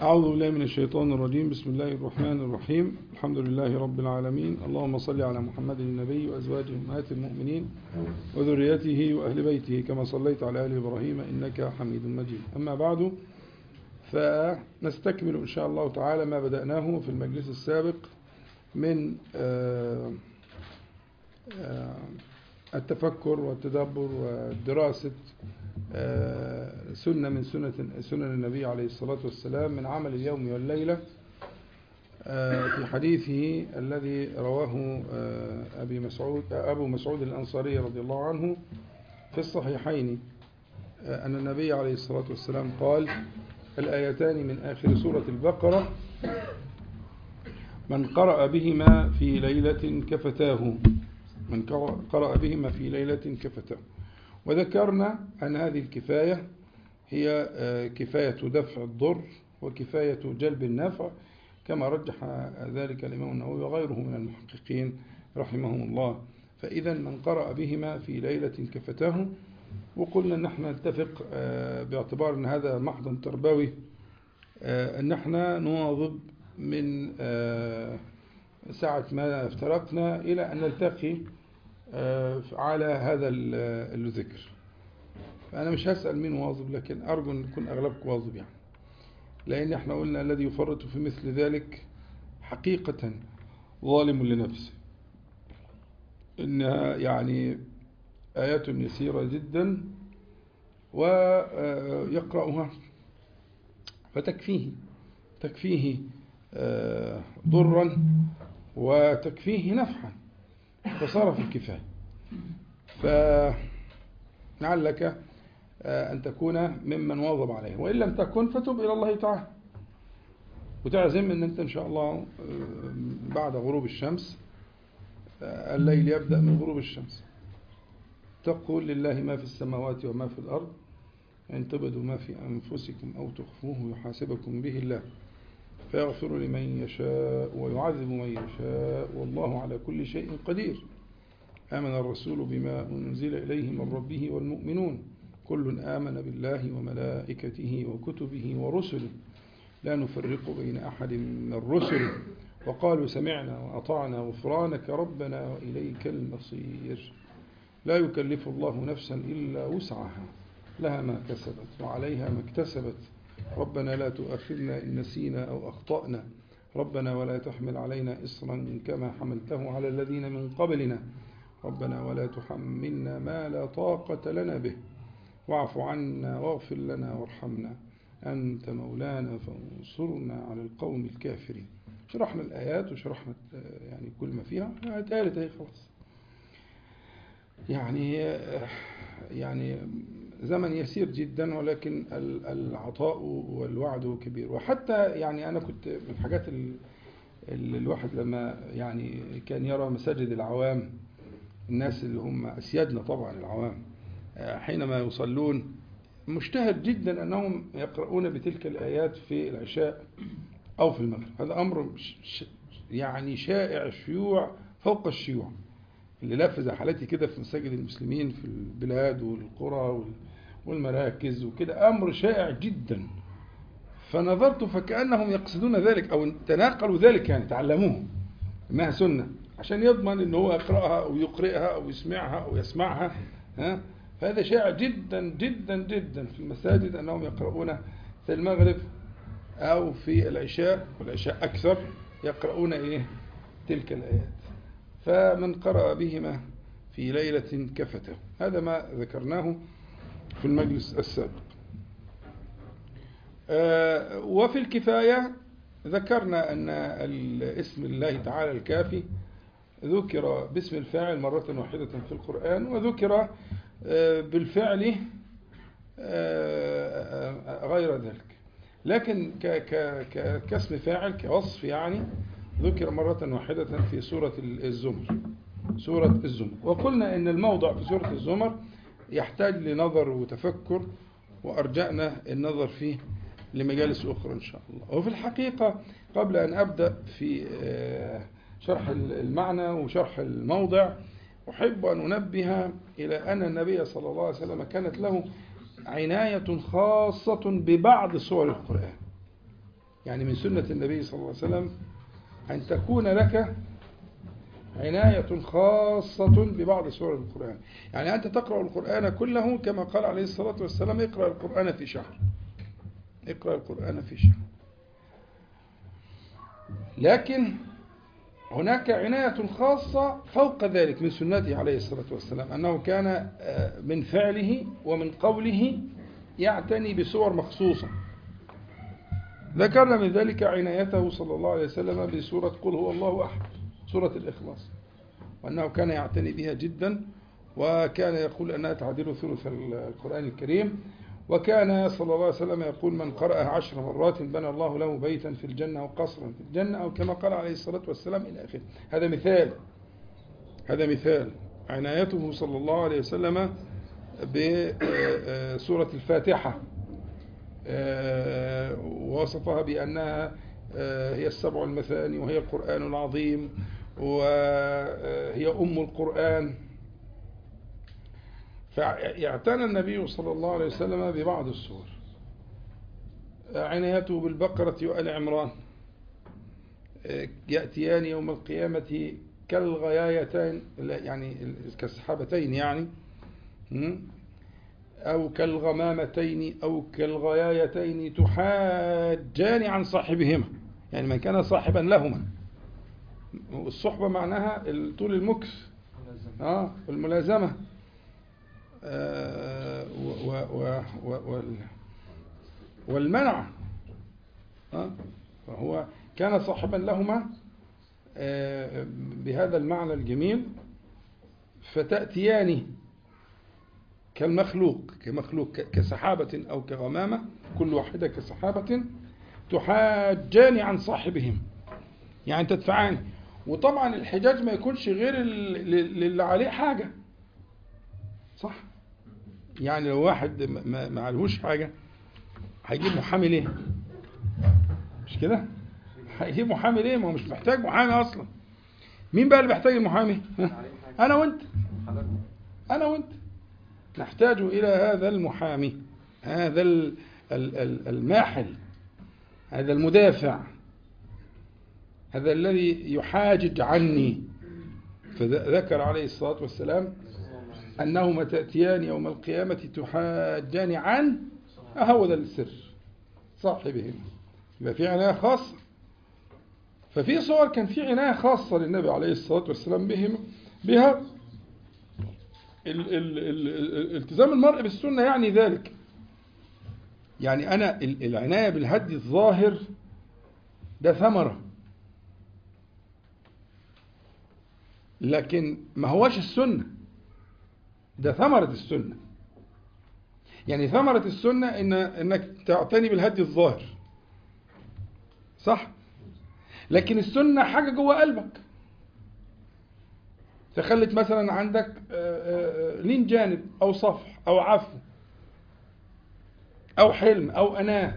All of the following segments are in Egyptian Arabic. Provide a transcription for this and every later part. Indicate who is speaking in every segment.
Speaker 1: أعوذ بالله من الشيطان الرجيم بسم الله الرحمن الرحيم الحمد لله رب العالمين اللهم صل على محمد النبي وأزواجه أمهات المؤمنين وذريته وأهل بيته كما صليت على آل إبراهيم إنك حميد مجيد أما بعد فنستكمل إن شاء الله تعالى ما بدأناه في المجلس السابق من التفكر والتدبر ودراسة سنة من سنة سنن النبي عليه الصلاة والسلام من عمل اليوم والليلة في حديثه الذي رواه أبي مسعود أبو مسعود الأنصاري رضي الله عنه في الصحيحين أن النبي عليه الصلاة والسلام قال الآيتان من آخر سورة البقرة من قرأ بهما في ليلة كفتاه من قرأ بهما في ليلة كفتاه وذكرنا أن هذه الكفاية هي كفاية دفع الضر وكفاية جلب النفع كما رجح ذلك الإمام النووي وغيره من المحققين رحمهم الله فإذا من قرأ بهما في ليلة كفتاه وقلنا أن احنا نتفق باعتبار أن هذا محض تربوي أن احنا نواظب من ساعة ما افترقنا إلى أن نلتقي على هذا الذكر فأنا مش هسأل مين واظب لكن أرجو أن يكون أغلبكم واظب يعني لأن احنا قلنا الذي يفرط في مثل ذلك حقيقة ظالم لنفسه إنها يعني آيات يسيرة جدا ويقرأها فتكفيه تكفيه ضرا وتكفيه نفعا فصار في الكفاية فلعلك أن تكون ممن واظب عليه وإن لم تكن فتب إلى الله تعالى وتعزم أن أنت إن شاء الله بعد غروب الشمس الليل يبدأ من غروب الشمس تقول لله ما في السماوات وما في الأرض إن تبدوا ما في أنفسكم أو تخفوه يحاسبكم به الله فيغفر لمن يشاء ويعذب من يشاء والله على كل شيء قدير آمن الرسول بما أنزل إليه من ربه والمؤمنون كل آمن بالله وملائكته وكتبه ورسله لا نفرق بين أحد من الرسل وقالوا سمعنا وأطعنا غفرانك ربنا وإليك المصير لا يكلف الله نفسا إلا وسعها لها ما كسبت وعليها ما اكتسبت ربنا لا تؤاخذنا إن نسينا أو أخطأنا ربنا ولا تحمل علينا إصرا كما حملته على الذين من قبلنا ربنا ولا تحملنا ما لا طاقة لنا به واعف عنا واغفر لنا وارحمنا أنت مولانا فانصرنا على القوم الكافرين شرحنا الآيات وشرحنا يعني كل ما فيها اتقالت اهي خلاص يعني يعني زمن يسير جدا ولكن العطاء والوعد كبير وحتى يعني أنا كنت من الحاجات اللي الواحد لما يعني كان يرى مساجد العوام الناس اللي هم أسيادنا طبعا العوام حينما يصلون مجتهد جدا أنهم يقرؤون بتلك الآيات في العشاء أو في المغرب هذا أمر يعني شائع شيوع فوق الشيوع اللي لف زي حالتي كده في مساجد المسلمين في البلاد والقرى والمراكز وكده أمر شائع جدا فنظرت فكأنهم يقصدون ذلك أو تناقلوا ذلك يعني تعلموه إنها سنة عشان يضمن إن هو يقرأها أو يقرئها أو يسمعها أو يسمعها ها فهذا شائع جدا جدا جدا في المساجد أنهم يقرؤون في المغرب أو في العشاء والعشاء أكثر يقرؤون إيه تلك الآيات فمن قرأ بهما في ليلة كفته هذا ما ذكرناه في المجلس السابق وفي الكفاية ذكرنا أن اسم الله تعالى الكافي ذكر باسم الفاعل مرة واحدة في القرآن وذكر بالفعل غير ذلك لكن كاسم فاعل كوصف يعني ذكر مرة واحدة في سورة الزمر سورة الزمر وقلنا أن الموضع في سورة الزمر يحتاج لنظر وتفكر وأرجأنا النظر فيه لمجالس أخرى إن شاء الله وفي الحقيقة قبل أن أبدأ في شرح المعنى وشرح الموضع أحب أن أنبه إلى أن النبي صلى الله عليه وسلم كانت له عناية خاصة ببعض سور القرآن يعني من سنة النبي صلى الله عليه وسلم أن تكون لك عناية خاصة ببعض سور القرآن يعني أنت تقرأ القرآن كله كما قال عليه الصلاة والسلام اقرأ القرآن في شهر اقرأ القرآن في شهر لكن هناك عناية خاصة فوق ذلك من سنته عليه الصلاة والسلام أنه كان من فعله ومن قوله يعتني بصور مخصوصة ذكرنا من ذلك عنايته صلى الله عليه وسلم بسورة قل هو الله أحد سورة الإخلاص وأنه كان يعتني بها جدا وكان يقول أنها تعدل ثلث القرآن الكريم وكان صلى الله عليه وسلم يقول من قرأها عشر مرات بنى الله له بيتا في الجنة وقصرا في الجنة أو كما قال عليه الصلاة والسلام إلى آخره هذا مثال هذا مثال عنايته صلى الله عليه وسلم بسورة الفاتحة ووصفها بأنها هي السبع المثاني وهي القرآن العظيم وهي أم القرآن فاعتنى النبي صلى الله عليه وسلم ببعض السور عنايته بالبقرة وآل عمران يأتيان يوم القيامة كالغيايتين يعني كالسحابتين يعني أو كالغمامتين أو كالغيايتين تحاجان عن صاحبهما يعني من كان صاحبا لهما الصحبة معناها طول المكث آه والملازمة آه و و و والمنع آه فهو كان صاحبا لهما آه بهذا المعنى الجميل فتأتيان كالمخلوق كمخلوق كسحابة أو كغمامة كل واحدة كسحابة تحاجان عن صاحبهم يعني تدفعان وطبعا الحجاج ما يكونش غير اللي عليه حاجة صح يعني لو واحد ما عليهوش حاجة هيجيب محامي ليه مش كده هيجيب محامي ليه ما هو مش محتاج محامي أصلا مين بقى اللي محتاج المحامي أنا وأنت أنا وأنت نحتاج إلى هذا المحامي هذا الماحل هذا المدافع هذا الذي يحاجج عني فذكر عليه الصلاة والسلام أنهما تأتيان يوم القيامة تحاجان عن هو ذا السر صاحبهم يبقى في عناية خاصة ففي صور كان في عناية خاصة للنبي عليه الصلاة والسلام بهم بها ال ال ال التزام المرء بالسنة يعني ذلك يعني أنا العناية بالهدي الظاهر ده ثمرة لكن ما هوش السنة ده ثمرة السنة يعني ثمرة السنة إن إنك تعتني بالهدي الظاهر صح لكن السنة حاجة جوه قلبك تخلت مثلا عندك لين جانب أو صفح أو عفو أو حلم أو أناه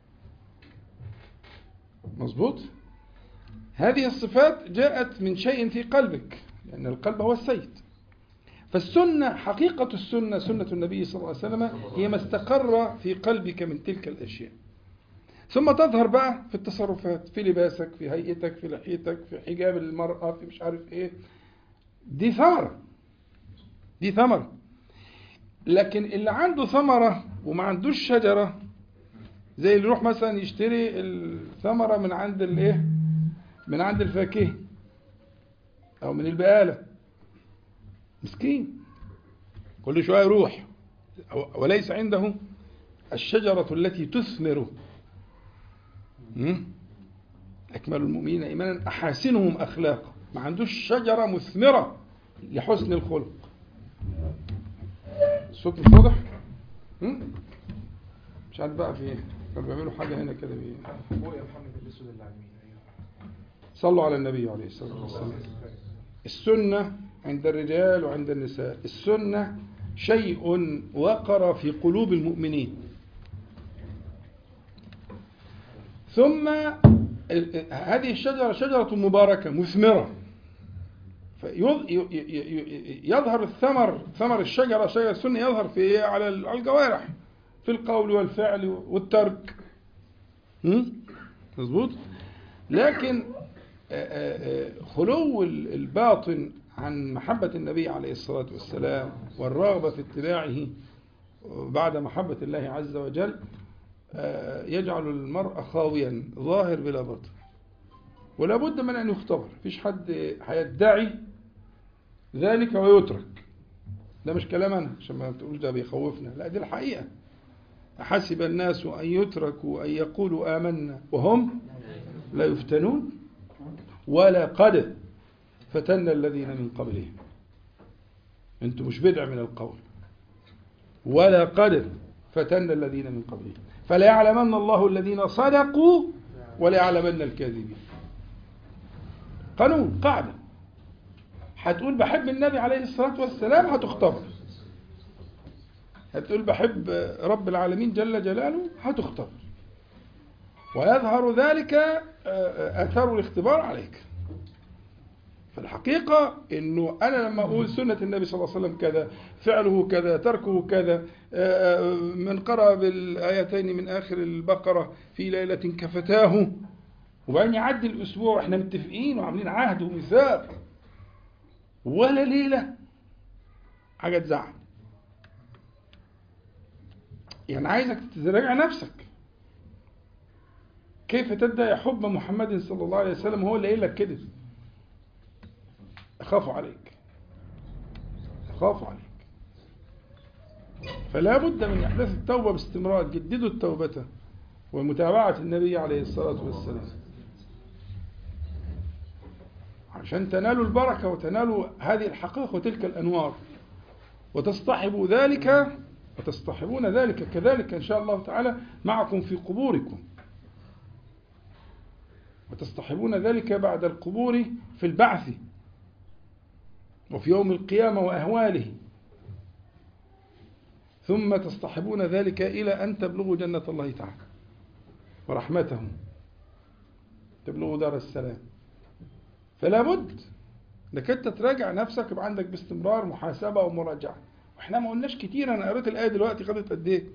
Speaker 1: مظبوط هذه الصفات جاءت من شيء في قلبك لأن القلب هو السيد فالسنة حقيقة السنة سنة النبي صلى الله عليه وسلم هي ما استقر في قلبك من تلك الأشياء ثم تظهر بقى في التصرفات في لباسك في هيئتك في لحيتك في حجاب المرأة في مش عارف ايه دي ثمرة دي ثمرة لكن اللي عنده ثمرة وما عندوش شجرة زي اللي يروح مثلا يشتري الثمرة من عند الايه من عند الفاكهة او من البقالة مسكين كل شوية يروح وليس عنده الشجرة التي تثمر أكمل المؤمنين إيمانا أحاسنهم أخلاقا ما عندوش شجرة مثمرة لحسن الخلق الصوت مش واضح؟ مش عارف بقى في ايه كانوا بيعملوا حاجة هنا كده بيه
Speaker 2: فوق يا محمد الاسود اللي على اليمين ايوه
Speaker 1: صلوا على النبي عليه الصلاة والسلام السنة عند الرجال وعند النساء السنة شيء وقر في قلوب المؤمنين ثم هذه الشجرة شجرة مباركة مثمرة يظهر الثمر ثمر الشجرة شجرة السنة يظهر في على الجوارح في القول والفعل والترك مظبوط لكن آه، آه، آه، خلو ال- الباطن عن محبة النبي عليه الصلاة والسلام والرغبة في اتباعه بعد محبة الله عز وجل آه، يجعل المرء خاويا ظاهر بلا باطن ولا بد من أن يختبر مفيش حد هيدعي ذلك ويترك ده مش كلام أنا عشان ما تقولوش ده بيخوفنا لا دي الحقيقة حسب الناس أن يتركوا أن يقولوا آمنا وهم لا يفتنون ولا قد فتن الذين من قبلهم انتم مش بدع من القول ولا قد فتن الذين من قبلهم فلا يعلمن الله الذين صدقوا ولا يعلمن الكاذبين قانون قاعدة هتقول بحب النبي عليه الصلاة والسلام هتختبر هتقول بحب رب العالمين جل جلاله هتختبر ويظهر ذلك آثار الاختبار عليك فالحقيقة انه انا لما اقول سنة النبي صلى الله عليه وسلم كذا فعله كذا تركه كذا من قرأ بالايتين من اخر البقرة في ليلة كفتاه وبعدين يعدي الاسبوع واحنا متفقين وعاملين عهد وميثاق ولا ليلة حاجة تزعل يعني عايزك تراجع نفسك كيف تدعي حب محمد صلى الله عليه وسلم هو اللي قايل لك كده أخاف عليك أخاف عليك فلا بد من إحداث التوبة باستمرار جددوا التوبة ومتابعة النبي عليه الصلاة والسلام عشان تنالوا البركة وتنالوا هذه الحقائق وتلك الأنوار وتصطحبوا ذلك وتصطحبون ذلك كذلك إن شاء الله تعالى معكم في قبوركم وتصطحبون ذلك بعد القبور في البعث وفي يوم القيامة وأهواله ثم تصطحبون ذلك إلى أن تبلغوا جنة الله تعالى ورحمته تبلغوا دار السلام فلا بد انك انت تراجع نفسك يبقى عندك باستمرار محاسبه ومراجعه واحنا ما قلناش كتير انا قريت الايه دلوقتي خدت قد ايه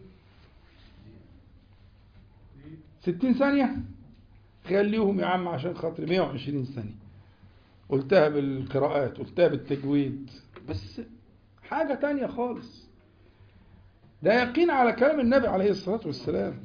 Speaker 1: 60 ثانيه خليهم يا عم عشان خاطر 120 ثانيه قلتها بالقراءات قلتها بالتجويد بس حاجه تانية خالص ده يقين على كلام النبي عليه الصلاه والسلام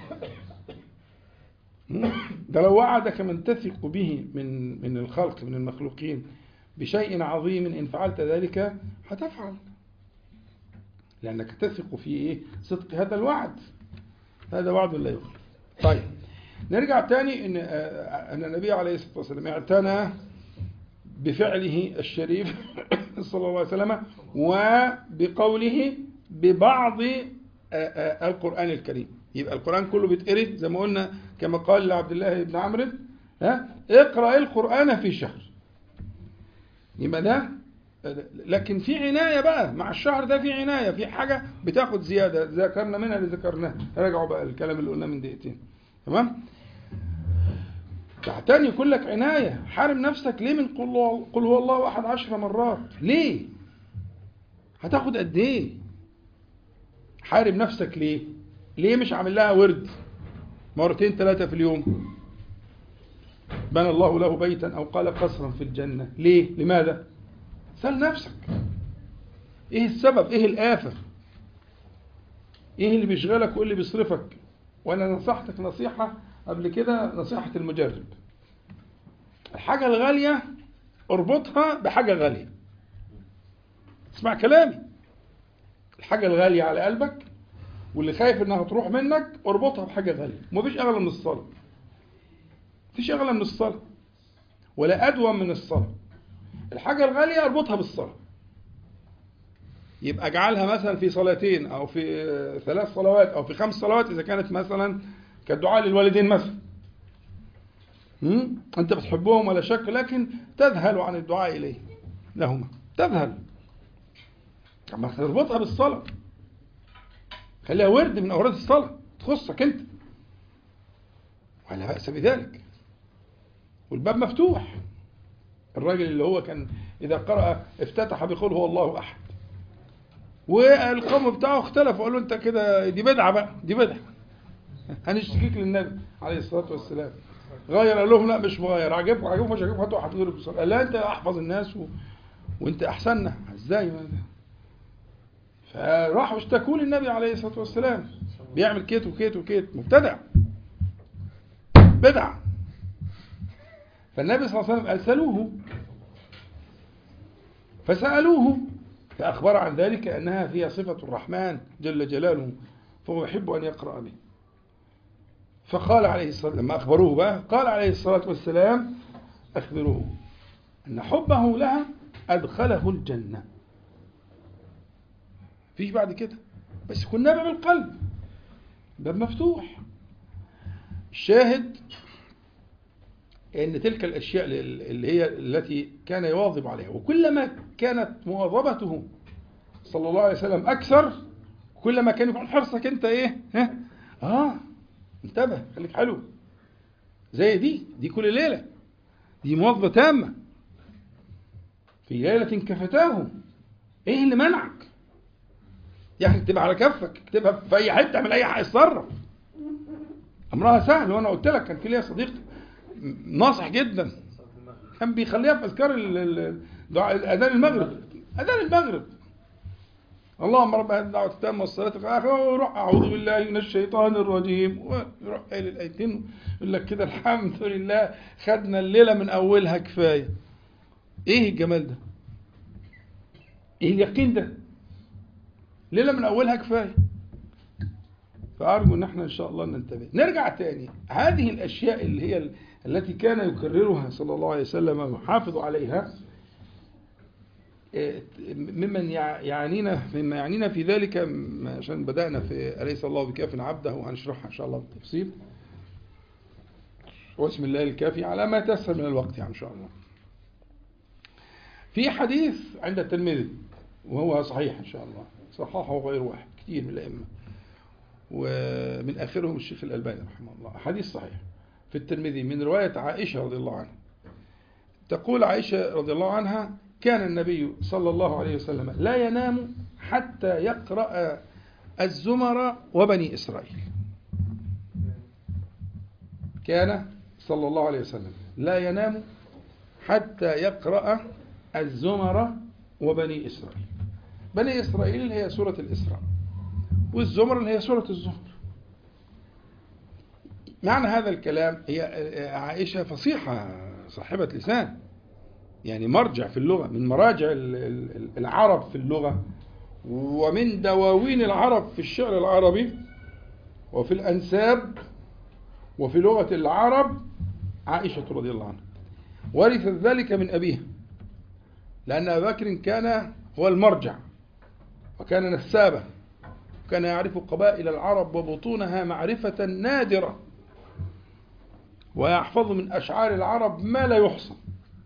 Speaker 1: ده لو وعدك من تثق به من من الخلق من المخلوقين بشيء عظيم إن فعلت ذلك هتفعل لأنك تثق في إيه؟ صدق هذا الوعد هذا وعد لا يخلف طيب نرجع تاني إن أن النبي عليه الصلاة والسلام اعتنى بفعله الشريف صلى الله عليه وسلم وبقوله ببعض القرآن الكريم يبقى القرآن كله بيتقري زي ما قلنا كما قال لعبد الله بن عمرو ها اقرأ القرآن في شهر يبقى ده لكن في عناية بقى مع الشهر ده في عناية في حاجة بتاخد زيادة ذكرنا منها اللي ذكرناه راجعوا بقى الكلام اللي قلناه من دقيقتين تمام تعتني يكون لك عناية حارم نفسك ليه من قل, قل هو الله أحد عشر مرات ليه هتاخد قد ايه حارم نفسك ليه ليه مش عامل لها ورد مرتين ثلاثة في اليوم بنى الله له بيتا أو قال قصرا في الجنة ليه لماذا سأل نفسك ايه السبب ايه الآفة ايه اللي بيشغلك وايه اللي بيصرفك وانا نصحتك نصيحة قبل كده نصيحة المجرب الحاجة الغالية اربطها بحاجة غالية اسمع كلامي الحاجة الغالية على قلبك واللي خايف انها تروح منك اربطها بحاجة غالية مفيش اغلى من الصلاة مفيش اغلى من الصلاة ولا ادوى من الصلاة الحاجة الغالية اربطها بالصلاة يبقى اجعلها مثلا في صلاتين او في ثلاث صلوات او في خمس صلوات اذا كانت مثلا كالدعاء للوالدين مثلا انت بتحبهم ولا شك لكن تذهل عن الدعاء اليه لهما تذهل اما تربطها بالصلاه خليها ورد من أوراد الصلاة تخصك أنت ولا بأس بذلك والباب مفتوح الراجل اللي هو كان إذا قرأ افتتح بقول هو الله أحد والقوم بتاعه اختلف وقالوا أنت كده دي بدعة بقى دي بدعة هنشتكيك للنبي عليه الصلاة والسلام غير قال لهم لا مش مغير عجبكم عجبكم مش عجبكم هاتوا حطوا له بالصلاة قال لا انت احفظ الناس و... وانت احسننا ازاي ما ده فراحوا اشتكوا للنبي عليه الصلاه والسلام بيعمل كيت وكيت وكيت مبتدع بدع فالنبي صلى الله عليه وسلم قال سألوه فسألوه فأخبر عن ذلك أنها فيها صفة الرحمن جل جلاله فهو يحب أن يقرأ به فقال عليه الصلاة لما أخبروه بقى قال عليه الصلاة والسلام أخبروه أن حبه لها أدخله الجنة فيش بعد كده بس يكون نابع من القلب باب مفتوح الشاهد ان تلك الاشياء اللي هي التي كان يواظب عليها وكلما كانت مواظبته صلى الله عليه وسلم اكثر كلما كان يكون حرصك انت ايه ها اه انتبه خليك حلو زي دي دي كل ليله دي مواظبه تامه في ليله كفتاه ايه اللي منعك يعني اكتبها على كفك اكتبها في اي حته اعمل اي حاجه اتصرف امرها سهل وانا قلت لك كان في ليا صديق ناصح جدا كان بيخليها في اذكار اذان المغرب اذان المغرب اللهم رب هذه الدعوة التامة والصلاة الآخرة ويروح أعوذ بالله من الشيطان الرجيم ويروح قايل الآيتين يقول لك كده الحمد لله خدنا الليلة من أولها كفاية إيه الجمال ده؟ إيه اليقين ده؟ ليلة من أولها كفاية فأرجو أن احنا إن شاء الله ننتبه نرجع تاني هذه الأشياء اللي هي التي كان يكررها صلى الله عليه وسلم ويحافظ عليها ممن يعنينا مما يعنينا في ذلك عشان بدأنا في أليس الله بكاف عبده وهنشرحها إن شاء الله بالتفصيل واسم الله الكافي على ما تسر من الوقت يعني إن شاء الله في حديث عند الترمذي وهو صحيح إن شاء الله صححه غير واحد كثير من الأئمة ومن آخرهم الشيخ الألباني رحمه الله حديث صحيح في الترمذي من رواية عائشة رضي الله عنها تقول عائشة رضي الله عنها كان النبي صلى الله عليه وسلم لا ينام حتى يقرأ الزمر وبني إسرائيل كان صلى الله عليه وسلم لا ينام حتى يقرأ الزمر وبني إسرائيل بني إسرائيل هي سورة الإسراء والزمر اللي هي سورة الزمر معنى هذا الكلام هي عائشة فصيحة صاحبة لسان يعني مرجع في اللغة من مراجع العرب في اللغة ومن دواوين العرب في الشعر العربي وفي الأنساب وفي لغة العرب عائشة رضي الله عنها ورثت ذلك من أبيها لأن أبا بكر كان هو المرجع وكان نسابا وكان يعرف قبائل العرب وبطونها معرفة نادرة ويحفظ من أشعار العرب ما لا يحصى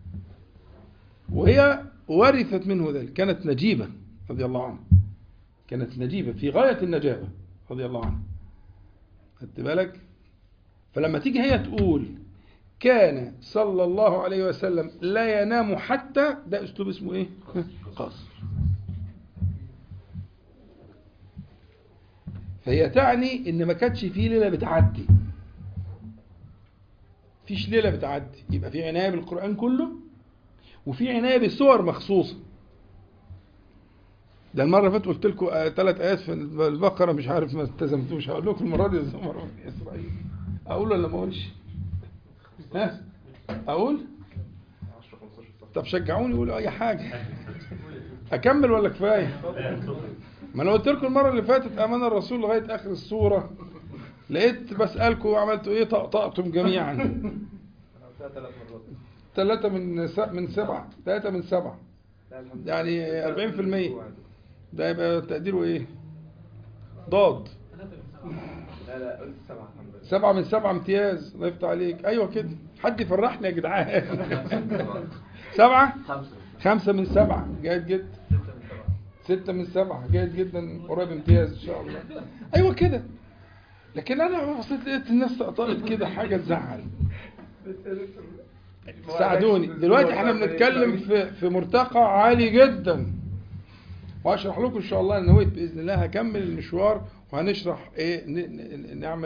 Speaker 1: وهي ورثت منه ذلك كانت نجيبة رضي الله عنها كانت نجيبة في غاية النجابة رضي الله عنها خدت بالك فلما تيجي هي تقول كان صلى الله عليه وسلم لا ينام حتى ده اسلوب اسمه ايه قصر فهي تعني ان ما كانتش في ليله بتعدي فيش ليله بتعدي يبقى في عنايه بالقران كله وفي عنايه بالسور مخصوصه ده المره اللي فاتت قلت لكم ثلاث ايات في البقره مش عارف ما التزمتوش هقول لكم المره دي الزمر بني اسرائيل اقول ولا ما اقولش ها اقول طب شجعوني قولوا اي حاجه اكمل ولا كفايه ما انا قلت لكم المره اللي فاتت امان الرسول لغايه اخر السوره لقيت بسالكم عملتوا ايه طقطقتم جميعا ثلاثة من س... من سبعة ثلاثة من سبعة يعني 40% ده يبقى تقديره ايه؟ ضاد
Speaker 2: لا لا قلت سبعة
Speaker 1: سبعة من سبعة امتياز الله يفتح عليك ايوه كده حد يفرحني يا جدعان سبعة خمسة من سبعة جيد جدا ستة من سبعة جيد جدا قريب امتياز ان شاء الله ايوه كده لكن انا بصيت لقيت الناس تقطعت كده حاجة تزعل ساعدوني دلوقتي احنا بنتكلم في في مرتقى عالي جدا وهشرح لكم ان شاء الله انا نويت باذن الله هكمل المشوار وهنشرح ايه ن- ن- نعمل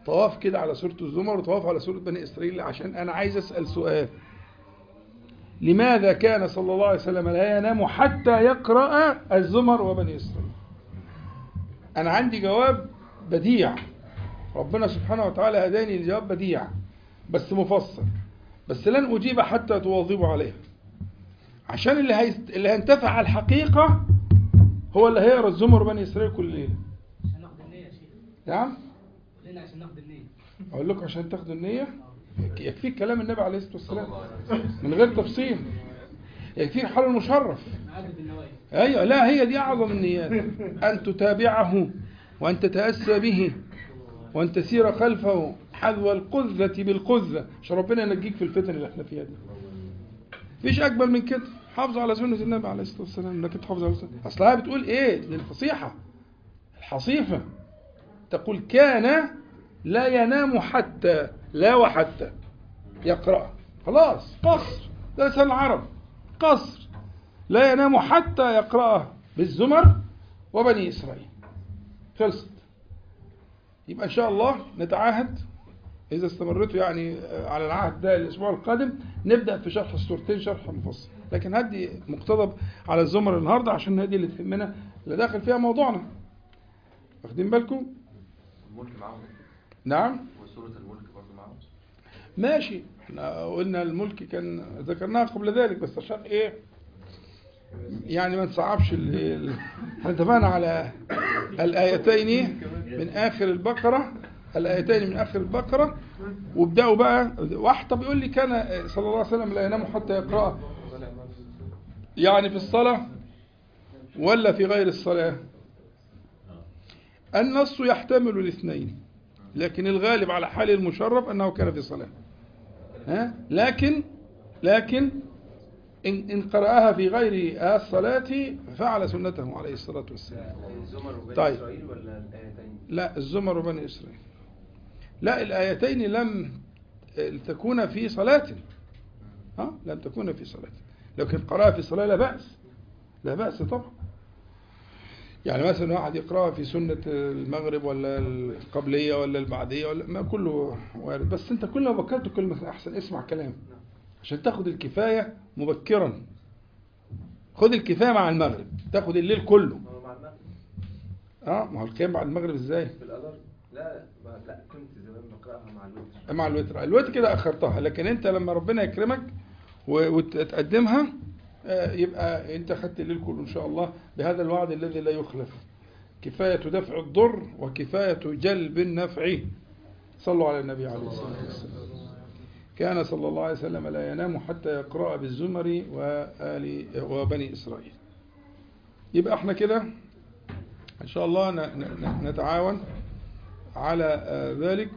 Speaker 1: طواف كده على سورة الزمر وطواف على سورة بني إسرائيل عشان أنا عايز أسأل سؤال لماذا كان صلى الله عليه وسلم لا ينام حتى يقرأ الزمر وبني إسرائيل أنا عندي جواب بديع ربنا سبحانه وتعالى هداني لجواب بديع بس مفصل بس لن أجيب حتى تواظبوا عليها عشان اللي هيست... اللي هينتفع على الحقيقة هو اللي هيقرا الزمر بني إسرائيل كل ليلة
Speaker 3: عشان ناخد النية يا شيخ
Speaker 1: نعم
Speaker 3: لنا عشان ناخد النية
Speaker 1: أقول لكم عشان تاخدوا النية يكفيك كلام النبي عليه الصلاة والسلام من غير تفصيل يكفيك حال المشرف
Speaker 3: نعدد بالنوايا
Speaker 1: أيوة لا هي دي أعظم النيات أن تتابعه وأن تتأسى به وأن تسير خلفه حذو القذة بالقذة عشان ربنا ينجيك في الفتن اللي احنا فيها دي مفيش أجمل من كده حافظ على سنة النبي عليه الصلاة والسلام إنك تحافظ على سنة أصلها بتقول إيه للفصيحة الحصيفة تقول كان لا ينام حتى لا وحتى يقرأ خلاص قصر ده لسان العرب قصر لا ينام حتى يقرأه بالزمر وبني إسرائيل خلصت يبقى إن شاء الله نتعاهد إذا استمرتوا يعني على العهد ده الأسبوع القادم نبدأ في شرح السورتين شرح مفصل لكن هدي مقتضب على الزمر النهاردة عشان هدي اللي تهمنا اللي داخل فيها موضوعنا واخدين بالكم
Speaker 2: الملك معاهم
Speaker 1: نعم
Speaker 2: وسورة الملك برضه معاهم
Speaker 1: ماشي احنا قلنا الملك كان ذكرناها قبل ذلك بس عشان ايه يعني ما نصعبش ال- ال- احنا اتفقنا على الايتين من اخر البقره الايتين من اخر البقره وابداوا بقى واحد طب يقول لي كان صلى الله عليه وسلم لا ينام حتى يقرا يعني في الصلاه ولا في غير الصلاه النص يحتمل الاثنين لكن الغالب على حال المشرف أنه كان في صلاة ها؟ لكن لكن إن, إن قرأها في غير الصلاة فعل سنته عليه الصلاة والسلام
Speaker 2: الزمر وبني
Speaker 1: طيب.
Speaker 2: إسرائيل ولا الآيتين؟
Speaker 1: لا الزمر وبني إسرائيل لا الآيتين لم تكون في صلاة ها لم تكون في صلاة لكن قرأها في صلاة لا بأس لا بأس طبعا يعني مثلا واحد يقرأها في سنة المغرب ولا القبلية ولا البعدية ولا ما كله وارد بس انت كل ما بكرت كل ما احسن اسمع كلام عشان تاخد الكفاية مبكرا خد الكفاية مع المغرب تاخد الليل كله
Speaker 2: ما هو مع المغرب
Speaker 1: اه ما هو القيام بعد المغرب ازاي
Speaker 2: في الأذر لا ما- لا كنت زمان بقرأها مع الوتر
Speaker 1: مع الوتر الوتر كده اخرتها لكن انت لما ربنا يكرمك و- وتقدمها آه، يبقى انت خدت الليل كله ان شاء الله بهذا الوعد الذي لا يخلف كفاية دفع الضر وكفاية جلب النفع صلوا على النبي عليه الصلاة والسلام كان صلى الله عليه وسلم لا ينام حتى يقرأ بالزمر وآل وبني إسرائيل يبقى احنا كده ان شاء الله ن- ن- نتعاون على آه، ذلك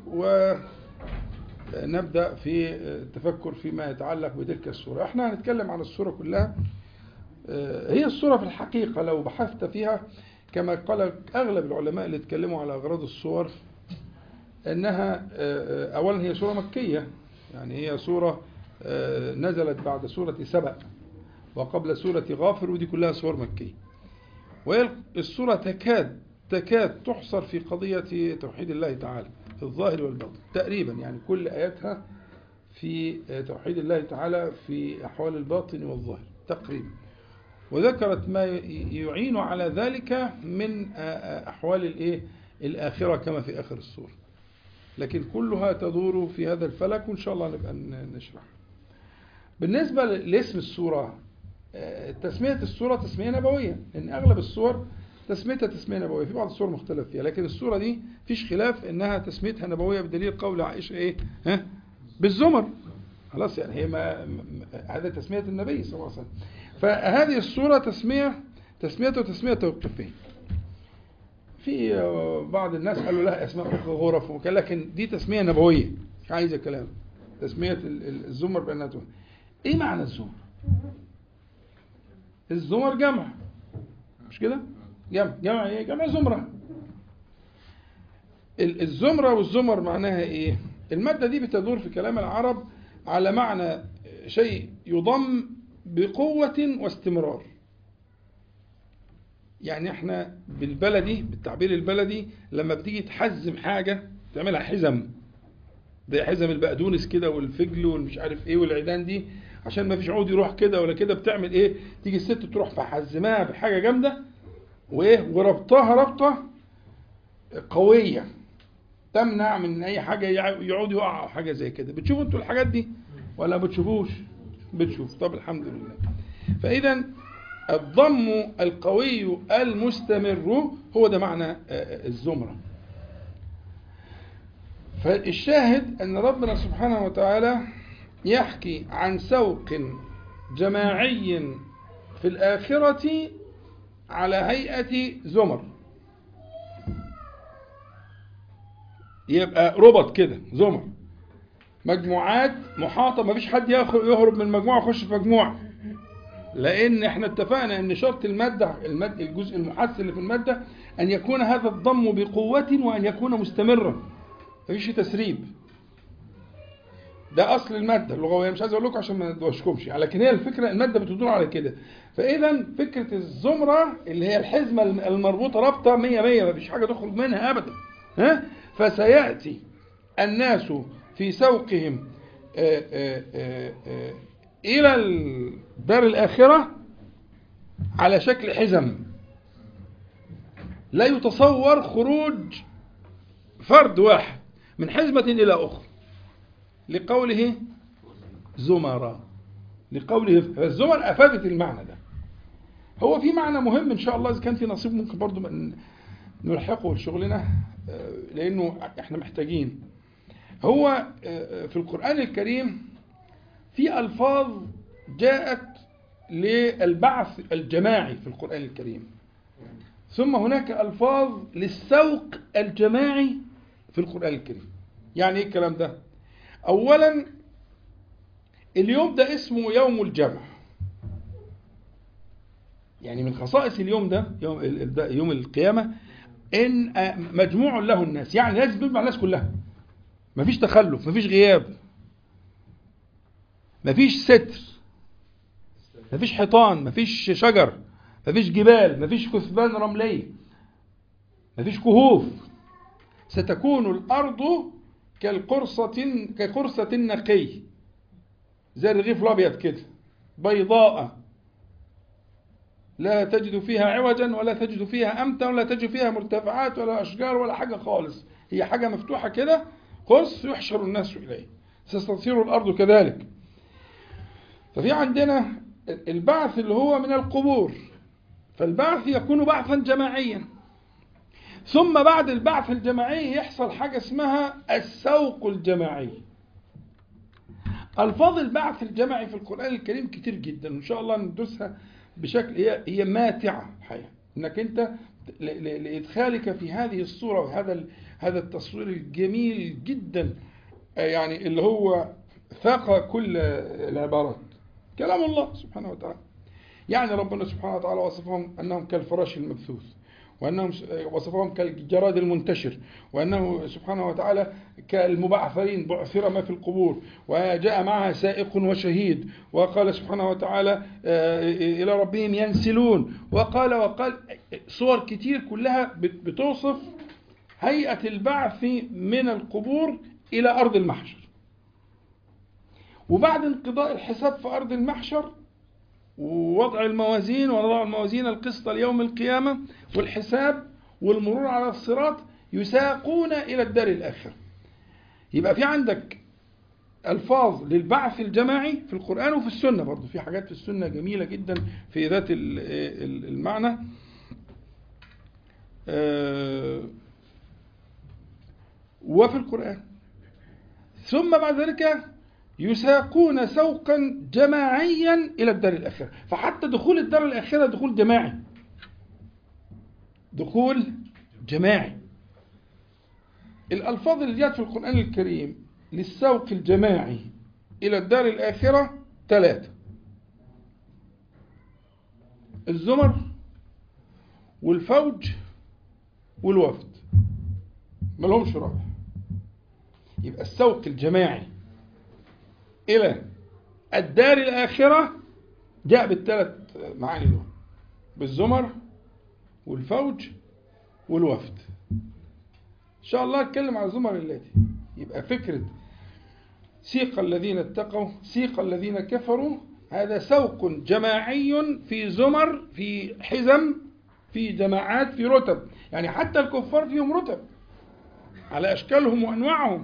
Speaker 1: ونبدأ في التفكر فيما يتعلق بتلك السورة احنا هنتكلم عن السورة كلها آه، هي السورة في الحقيقة لو بحثت فيها كما قال أغلب العلماء اللي اتكلموا على أغراض السور أنها آه، آه، أولا هي سورة مكية يعني هي سورة آه، نزلت بعد سورة سبأ وقبل سورة غافر ودي كلها سور مكية وهي السورة تكاد تكاد تحصر في قضية توحيد الله تعالى في الظاهر والباطن تقريبا يعني كل آياتها في توحيد الله تعالى في أحوال الباطن والظاهر تقريبا وذكرت ما يعين على ذلك من أحوال الإيه الآخرة كما في آخر السورة لكن كلها تدور في هذا الفلك وإن شاء الله نبقى نشرح بالنسبة لاسم السورة آه، تسمية السورة تسمية نبوية لأن أغلب السور تسميتها تسمية نبوية في بعض السور مختلف فيها لكن السورة دي فيش خلاف إنها تسميتها نبوية بدليل قول عائشة إيه ها بالزمر خلاص يعني هي ما م- هذا تسمية النبي صلى الله عليه وسلم فهذه السورة تسمية تسميته تسمية توقيفية في آه، بعض الناس قالوا لها أسماء أخرى غرف وكذا لكن دي تسمية نبوية مش عايزة كلام تسمية ال- ال- الزمر بأنها توقيف. إيه معنى الزمر؟ الزمر جمع مش كده جمع جمع ايه جمع زمرة ال- الزمرة والزمر معناها ايه المادة دي بتدور في كلام العرب على معنى شيء يضم بقوة واستمرار يعني احنا بالبلدي بالتعبير البلدي لما بتيجي تحزم حاجة تعملها حزم زي حزم البقدونس كده والفجل والمش عارف ايه والعيدان دي عشان ما فيش عود يروح كده ولا كده بتعمل ايه تيجي الست تروح فحزمها بحاجه جامده وايه وربطها ربطه قويه تمنع من اي حاجه يع- يعود يقع او حاجه زي كده بتشوفوا انتوا الحاجات دي ولا بتشوفوش بتشوف طب الحمد لله فاذا الضم القوي المستمر هو ده معنى آه، آه، الزمره فالشاهد ان ربنا سبحانه وتعالى يحكي عن سوق جماعي في الاخره على هيئه زمر يبقى ربط كده زمر مجموعات محاطه مفيش حد ياخد يهرب من مجموعه يخش في مجموعه لان احنا اتفقنا ان شرط الماده المد الجزء المحس اللي في الماده ان يكون هذا الضم بقوه وان يكون مستمرا مفيش تسريب ده اصل الماده اللغويه مش عايز اقول لكم عشان ما ندوشكمش لكن هي الفكره الماده بتدور على كده فاذا فكره الزمره اللي هي الحزمه المربوطه رابطه 100 100 مفيش حاجه تخرج منها ابدا ها فسياتي الناس في سوقهم آه، آه، آه، آه، الى الدار الاخره على شكل حزم لا يتصور خروج فرد واحد من حزمة إلى أخرى لقوله زمراء لقوله فالزمر أفادت المعنى ده هو في معنى مهم إن شاء الله إذا كان في نصيب ممكن برضو من- نلحقه لشغلنا آه، لأنه إحنا محتاجين هو آه، في القرآن الكريم في ألفاظ جاءت للبعث الجماعي في القرآن الكريم ثم هناك ألفاظ للسوق الجماعي في القرآن الكريم يعني ايه الكلام ده أولا اليوم ده اسمه يوم الجمع يعني من خصائص اليوم ده يوم, ال- ده يوم القيامة إن آه، مجموع له الناس يعني لازم تجمع الناس كلها مفيش تخلف مفيش غياب مفيش ستر مفيش حيطان مفيش شجر مفيش جبال مفيش كثبان رملية مفيش كهوف ستكون الأرض كالقرصة كقرصة النقي زي الرغيف الأبيض كده بيضاء لا تجد فيها عوجا ولا تجد فيها أمتا ولا تجد فيها مرتفعات ولا أشجار ولا حاجة خالص هي حاجة مفتوحة كده قرص يحشر الناس إليه ستصير الأرض كذلك ففي عندنا البعث اللي هو من القبور فالبعث يكون بعثا جماعيا ثم بعد البعث الجماعي يحصل حاجة اسمها السوق الجماعي ألفاظ البعث الجماعي في القرآن الكريم كتير جدا وإن شاء الله ندرسها بشكل هي هي ماتعة الحقيقة إنك أنت ل- ل- لإدخالك في هذه الصورة وهذا ال- هذا التصوير الجميل جدا آه، يعني اللي هو ثاق كل العبارات كلام الله سبحانه وتعالى يعني ربنا سبحانه وتعالى وصفهم أنهم كالفراش المبثوث وأنهم س- وصفهم كالجراد المنتشر وأنه سبحانه وتعالى كالمبعثرين بعثر ما في القبور وجاء معها سائق وشهيد وقال سبحانه وتعالى آه، إلى ربهم ينسلون وقال وقال صور كتير كلها بت- بتوصف هيئة البعث من القبور إلى أرض المحشر وبعد انقضاء الحساب في أرض المحشر ووضع الموازين ونضع الموازين القسط ليوم القيامة والحساب والمرور على الصراط يساقون إلى الدار الآخرة يبقى في عندك ألفاظ للبعث الجماعي في القرآن وفي السنة برضه في حاجات في السنة جميلة جدا في ذات ال- ال- المعنى آه، وفي القرآن ثم بعد ذلك يساقون سوقا جماعيا الى الدار الاخره فحتى دخول الدار الاخره دخول جماعي دخول جماعي الالفاظ اللي جاءت في القران الكريم للسوق الجماعي الى الدار الاخره ثلاثه الزمر والفوج والوفد ما لهمش رابع يبقى السوق الجماعي إلى الدار الآخرة جاء بالثلاث معاني دول بالزمر والفوج والوفد شاء الله اتكلم على زمر اللاتي يبقى فكرة سيق الذين اتقوا سيق الذين كفروا هذا سوق جماعي في زمر في حزم في جماعات في رتب يعني حتى الكفار فيهم رتب على أشكالهم وأنواعهم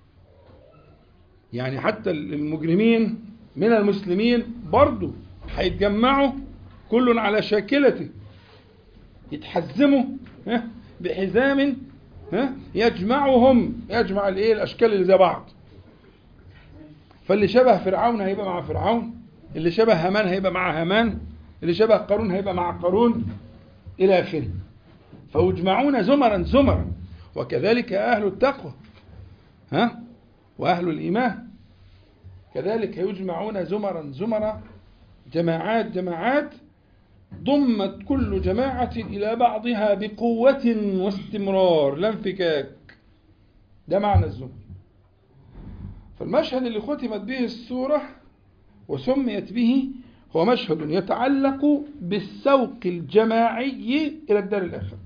Speaker 1: يعني حتى المجرمين من المسلمين برضو هيتجمعوا كل على شاكلته يتحزموا ها، بحزام ها، يجمعهم يجمع الايه الاشكال اللي زي بعض فاللي شبه فرعون هيبقى مع فرعون اللي شبه هامان هيبقى مع هامان اللي شبه قارون هيبقى مع قارون الى اخره فيجمعون زمرا زمرا وكذلك اهل التقوى ها واهل الايمان كذلك يجمعون زمرا زمرا جماعات جماعات ضمت كل جماعة إلى بعضها بقوة واستمرار لا انفكاك ده معنى الزمر فالمشهد اللي ختمت به السورة وسميت به هو مشهد يتعلق بالسوق الجماعي إلى الدار الآخرة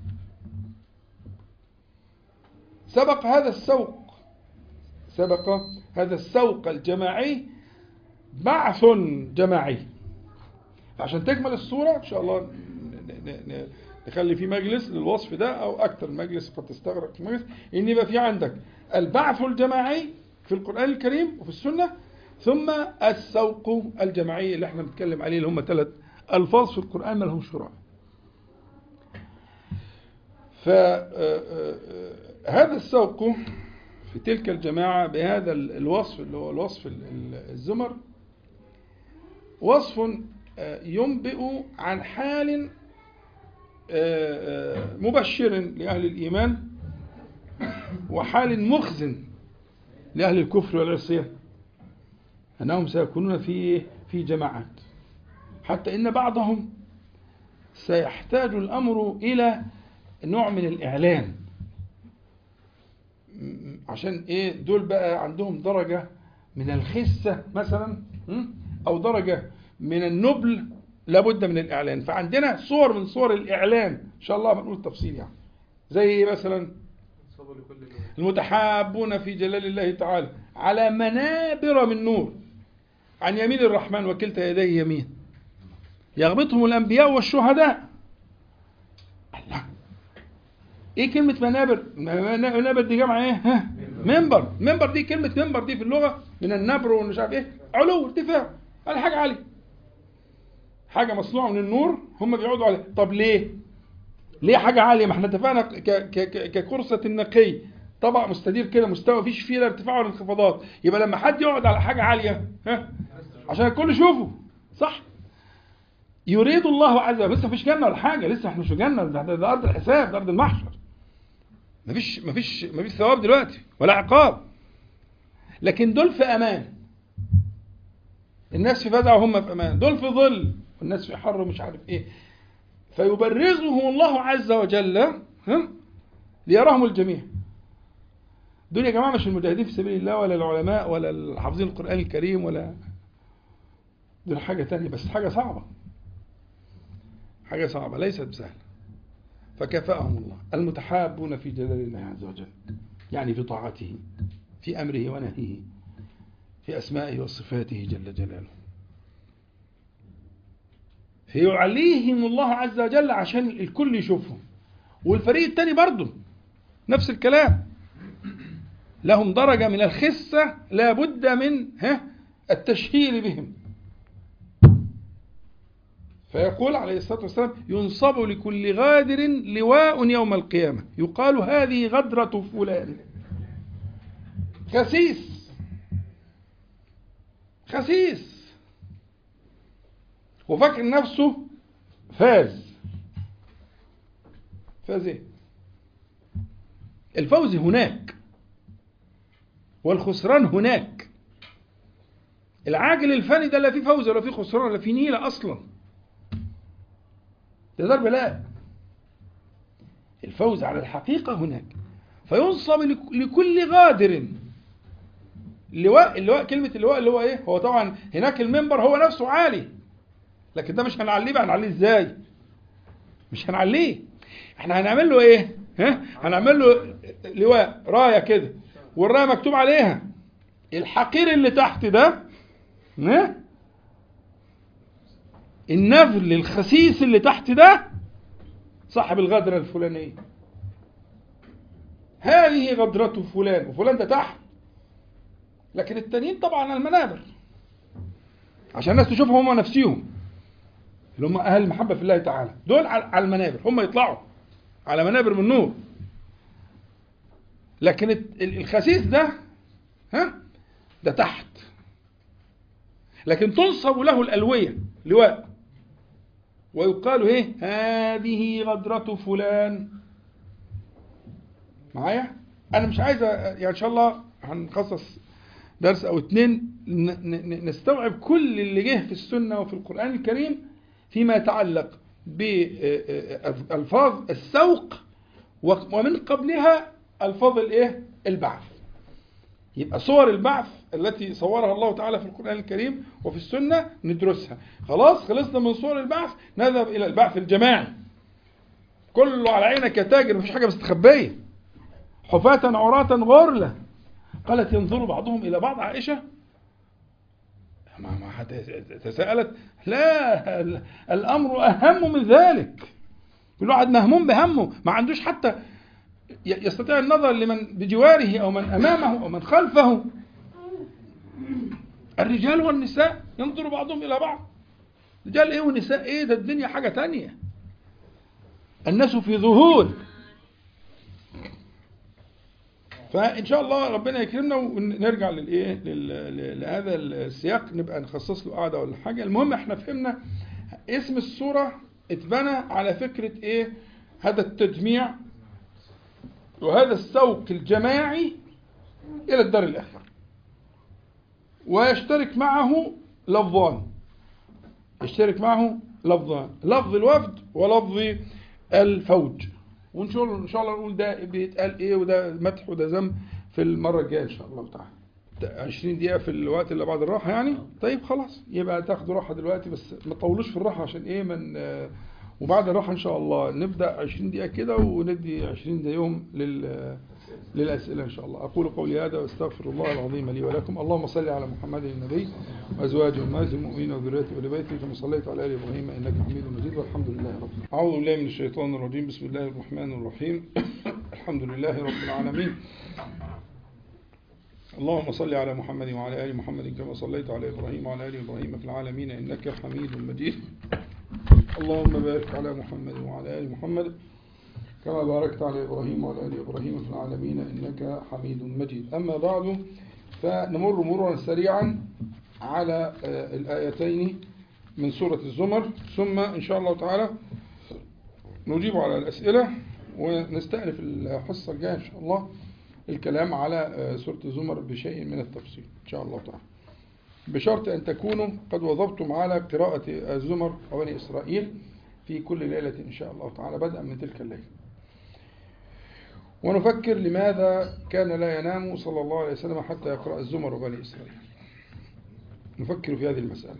Speaker 1: سبق هذا السوق سبق هذا السوق الجماعي بعث جماعي عشان تكمل الصورة إن شاء الله ن- ن- ن- نخلي في مجلس للوصف ده أو أكثر مجلس قد تستغرق المجلس إن يبقى في عندك البعث الجماعي في القرآن الكريم وفي السنة ثم السوق الجماعي اللي احنا بنتكلم عليه اللي هم ثلاث ألفاظ في القرآن ما لهمش شرع فهذا السوق في تلك الجماعة بهذا ال- الوصف اللي هو الوصف ال- ال- الزمر وصف آه، ينبئ عن حال آه، آه، مبشر لأهل الإيمان وحال مخزن لأهل الكفر والعصيان أنهم سيكونون في في جماعات حتى إن بعضهم سيحتاج الأمر إلى نوع من الإعلان م- عشان إيه دول بقى عندهم درجة من الخسة مثلا م? أو درجة من النبل لابد من الإعلان فعندنا صور من صور الإعلان إن شاء الله بنقول التفصيل يعني زي مثلا
Speaker 2: صبر لكل الناس.
Speaker 1: المتحابون في جلال الله تعالى على منابر من نور عن يمين الرحمن وكلتا يديه يمين يغبطهم الأنبياء والشهداء الله ايه كلمة منابر؟ منابر دي جمع ايه؟ ها؟ منبر، منبر دي كلمة منبر دي في اللغة من النبر ومش عارف ايه؟ علو ارتفاع، على حاجة عالية. حاجة مصنوعة من النور هم بيقعدوا عليها، طب ليه؟ ليه حاجة عالية؟ ما احنا اتفقنا ك- ك- ك- ككرسة النقي طبق مستدير كده مستوى مفيش فيه لا ارتفاع ولا انخفاضات، يبقى لما حد يقعد على حاجة عالية ها؟ عشان الكل يشوفه، صح؟ يريد الله عز وجل لسه مفيش جنة ولا حاجة، لسه احنا مش في جنة ده, ده, ده أرض الحساب، ده أرض المحشر. مفيش مفيش مفيش ثواب دلوقتي ولا عقاب. لكن دول في أمان. الناس في فزع وهم في أمان، دول في ظل والناس في حر ومش عارف إيه. فيبرزهم الله عز وجل ها؟ ليراهم الجميع دول يا جماعة مش المجاهدين في سبيل الله ولا العلماء ولا الحافظين القرآن الكريم ولا دول حاجة تانية بس حاجة صعبة حاجة صعبة ليست بسهلة فكفاهم الله المتحابون في جلال الله عز وجل يعني في طاعته في أمره ونهيه في أسمائه وصفاته جل جلاله فيعليهم الله عز وجل عشان الكل يشوفهم والفريق التاني برضه نفس الكلام لهم درجة من الخسة لا بد من ها التشهير بهم فيقول عليه الصلاة والسلام ينصب لكل غادر لواء يوم القيامة يقال هذه غدرة فلان خسيس خسيس وفاكر نفسه فاز فاز ايه الفوز هناك والخسران هناك العاجل الفاني ده لا فيه فوز ولا فيه خسران ولا فيه نيلة أصلا ده ضرب لا الفوز على الحقيقة هناك فينصب لك- لكل غادر اللواء اللواء كلمة اللواء اللي هو ايه هو طبعا هناك المنبر هو نفسه عالي لكن ده مش هنعليه بقى هنعليه ازاي مش هنعليه احنا هنعمل له ايه ها هنعمل له لواء رايه كده والرايه مكتوب عليها الحقير اللي تحت ده ها النفل الخسيس اللي تحت ده صاحب الغدره الفلانيه هذه غدرته فلان وفلان ده تحت لكن التانيين طبعا على المنابر عشان الناس تشوفهم هم نفسيهم اللي هم اهل المحبه في الله تعالى دول على على المنابر هم يطلعوا على منابر من نور لكن الت- ال- الخسيس ده ها ده تحت لكن تنصب له الالويه لواء ويقال ايه هذه غدرة فلان معايا انا مش عايز أ- يعني ان شاء الله هنخصص درس او اتنين ن- ن- نستوعب كل اللي جه في السنة وفي القرآن الكريم فيما يتعلق بألفاظ السوق و- ومن قبلها ألفاظ الايه البعث يبقى صور البعث التي صورها الله تعالى في القرآن الكريم وفي السنة ندرسها خلاص خلصنا من صور البعث نذهب إلى البعث الجماعي كله على عينك يا تاجر مفيش حاجة مستخبية حفاة عراة غرلة قالت ينظر بعضهم إلى بعض عائشة ما ما حتى- تساءلت لا ال- الأمر أهم من ذلك كل واحد مهموم بهمه ما عندوش حتى ي- يستطيع النظر لمن بجواره أو من أمامه أو من خلفه الرجال والنساء ينظر بعضهم إلى بعض رجال إيه ونساء إيه ده الدنيا حاجة تانية الناس في ذهول فان شاء الله ربنا يكرمنا ونرجع للايه لل- ل- لهذا السياق نبقى نخصص له قعده ولا حاجه المهم احنا فهمنا اسم السوره اتبنى على فكره ايه هذا التجميع وهذا السوق الجماعي الى الدار الاخره ويشترك معه لفظان يشترك معه لفظان لفظ الوفد ولفظ الفوج وان شاء الله ان شاء الله نقول ده بيتقال ايه وده مدح وده ذم في المره الجايه ان شاء الله تعالى 20 دقيقه في الوقت اللي بعد الراحه يعني طيب خلاص يبقى تاخدوا راحه دلوقتي بس ما تطولوش في الراحه عشان ايه من وبعد الراحه ان شاء الله نبدا 20 دقيقه كده وندي 20 يوم لل للأسئلة إن شاء الله أقول قولي هذا وأستغفر الله العظيم لي ولكم اللهم صل على محمد النبي وأزواجه وأمهات المؤمنين وذريته وآل بيته كما صليت على آل إبراهيم إنك حميد مجيد والحمد لله رب العالمين أعوذ بالله من الشيطان الرجيم بسم الله الرحمن الرحيم الحمد لله رب العالمين اللهم صل على محمد وعلى آل محمد كما صليت على إبراهيم وعلى آل إبراهيم في العالمين إنك حميد مجيد اللهم بارك على محمد وعلى آل محمد كما باركت على إبراهيم وعلى آل إبراهيم في العالمين إنك حميد مجيد أما بعد فنمر مرورا سريعا على آه، الآيتين من سورة الزمر ثم إن شاء الله تعالى نجيب على الأسئلة ونستأنف الحصة الجاية إن شاء الله الكلام على آه، سورة الزمر بشيء من التفصيل إن شاء الله تعالى بشرط أن تكونوا قد وظبتم على قراءة الزمر وبني إسرائيل في كل ليلة إن شاء الله تعالى بدءا من تلك الليلة ونفكر لماذا كان لا ينام صلى الله عليه وسلم حتى يقرأ الزمر وبني إسرائيل نفكر في هذه المسألة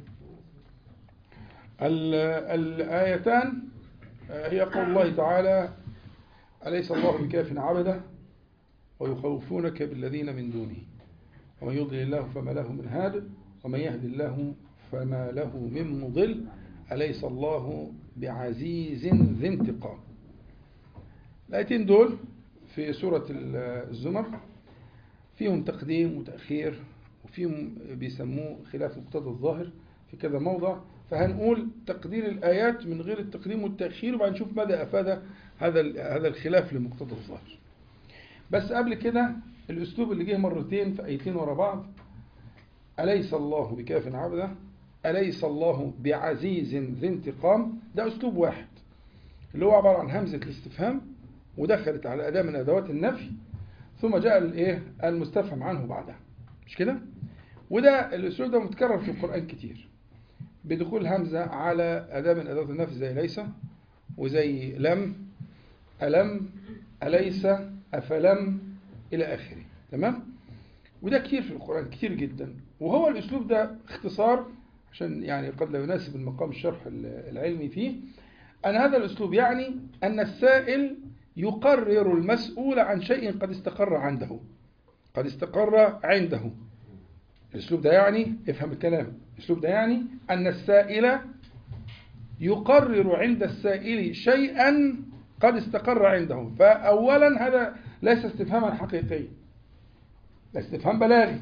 Speaker 1: ال- الآيتان آه، هي قول الله تعالى أليس الله بكاف عبده ويخوفونك بالذين من دونه ومن يضلل الله فما له من هاد ومن يهد الله فما له من مضل أليس الله بعزيز ذي انتقام الآيتين دول في سورة الزمر فيهم تقديم وتأخير وفيهم بيسموه خلاف مقتضى الظاهر في كذا موضع فهنقول تقدير الآيات من غير التقديم والتأخير وبعدين نشوف ماذا أفاد هذا هذا الخلاف لمقتضى الظاهر بس قبل كده الأسلوب اللي جه مرتين في آيتين ورا بعض أليس الله بكاف عبده أليس الله بعزيز ذي انتقام ده أسلوب واحد اللي هو عبارة عن همزة الاستفهام ودخلت على أداة من أدوات النفي ثم جاء الإيه المستفهم عنه بعدها مش كده وده الأسلوب ده متكرر في القرآن كتير بدخول همزة على أداة من أدوات النفي زي ليس وزي لم ألم أليس أفلم إلى آخره تمام وده كتير في القرآن كتير جدا وهو الأسلوب ده اختصار عشان يعني قد لا يناسب المقام الشرح العلمي فيه أن هذا الأسلوب يعني أن السائل يقرر المسؤول عن شيء قد استقر عنده قد استقر عنده الأسلوب ده يعني افهم الكلام الأسلوب ده يعني أن السائل يقرر عند السائل شيئا قد استقر عنده فأولا هذا ليس استفهاما حقيقيا ده استفهام بلاغي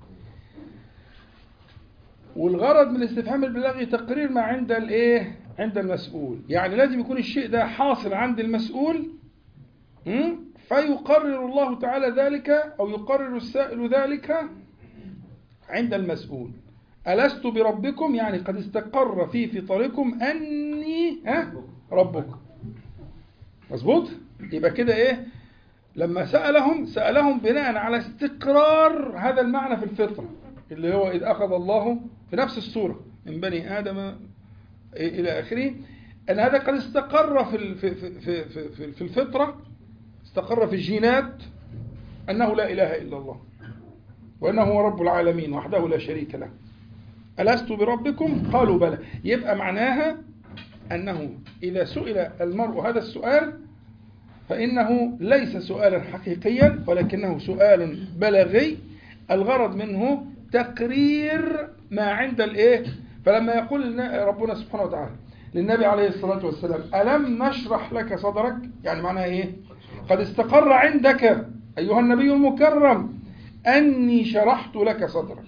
Speaker 1: والغرض من الاستفهام البلاغي تقرير ما عند الايه عند المسؤول يعني لازم يكون الشيء ده حاصل عند المسؤول م? فيقرر الله تعالى ذلك او يقرر السائل ذلك عند المسؤول ألست بربكم يعني قد استقر في فطركم أني ها ربكم مظبوط يبقى كده ايه لما سألهم سألهم بناء على استقرار هذا المعنى في الفطرة اللي هو إذ أخذ الله في نفس الصورة من بني آدم إلى آخره أن هذا قد استقر في ال- في في في في, في الفطرة استقر في الجينات أنه لا إله إلا الله وأنه هو رب العالمين وحده لا شريك له ألست بربكم قالوا بلى يبقى معناها أنه إذا سئل المرء هذا السؤال فإنه ليس سؤالا حقيقيا ولكنه سؤال بلاغي الغرض منه تقرير ما عند الايه فلما يقول لنا- ربنا سبحانه وتعالى للنبي عليه الصلاة والسلام ألم نشرح لك صدرك يعني معناها ايه قد استقر عندك أيها النبي المكرم أني شرحت لك صدرك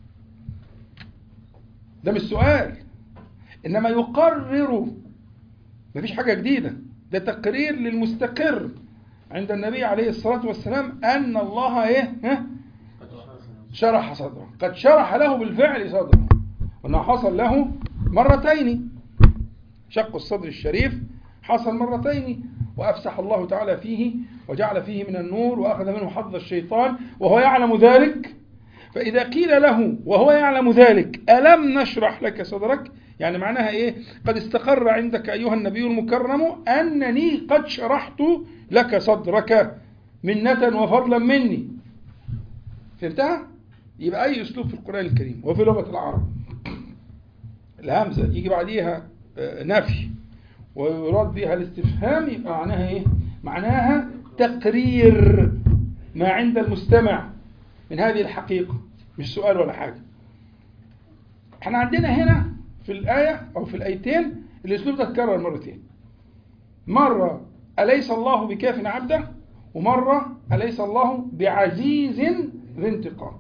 Speaker 1: ده مش سؤال إنما يقرر مفيش حاجة جديدة ده تقرير للمستقر عند النبي عليه الصلاة والسلام أن الله إيه ها؟ شرح صدره قد شرح له بالفعل صدره وأنه حصل له مرتين شق الصدر الشريف حصل مرتين وأفسح الله تعالى فيه وجعل فيه من النور وأخذ منه حظ الشيطان وهو يعلم ذلك فإذا قيل له وهو يعلم ذلك ألم نشرح لك صدرك يعني معناها إيه قد استقر عندك أيها النبي المكرم أنني قد شرحت لك صدرك منة وفضلا مني فهمتها؟ يبقى أي أسلوب في القرآن الكريم وفي لغة العرب الهمزة يجي بعديها آه، نفي ويراد بها الاستفهام يبقى معناها إيه؟ معناها تقرير ما عند المستمع من هذه الحقيقة مش سؤال ولا حاجة احنا عندنا هنا في الآية أو في الآيتين الأسلوب ده اتكرر مرتين مرة أليس الله بكاف عبده ومرة أليس الله بعزيز ذي انتقام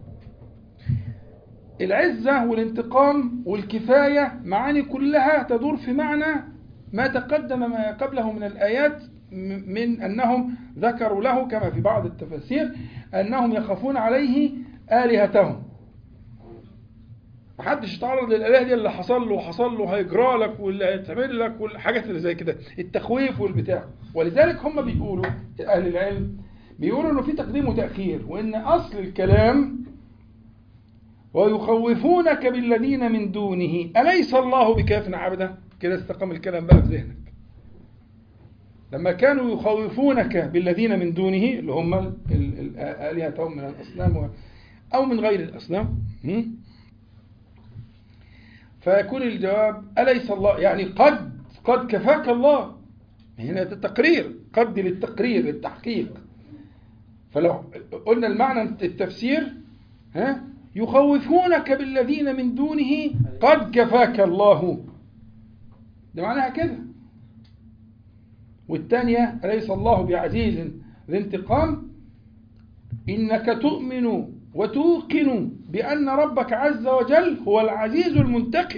Speaker 1: العزة والانتقام والكفاية معاني كلها تدور في معنى ما تقدم ما قبله من الآيات م- من أنهم ذكروا له كما في بعض التفاسير أنهم يخافون عليه آلهتهم محدش يتعرض للآلهة دي اللي حصل له حصل له هيجرى لك واللي هيتعمل لك والحاجات اللي زي كده التخويف والبتاع ولذلك هم بيقولوا أهل العلم بيقولوا إنه في تقديم وتأخير وإن أصل الكلام ويخوفونك بالذين من دونه أليس الله بكاف عبده كده استقام الكلام بقى في ذهنك لما كانوا يخوفونك بالذين من دونه اللي هم ال- ال- ال- آلهتهم من الأصنام و- أو من غير الأصنام هم؟ فيكون الجواب أليس الله يعني قد قد كفاك الله هنا التقرير قد للتقرير للتحقيق فلو قلنا المعنى التفسير ها يخوفونك بالذين من دونه قد كفاك الله ده معناها كده والثانية أليس الله بعزيز ذي انتقام إنك تؤمن وتوقن بأن ربك عز وجل هو العزيز المنتقم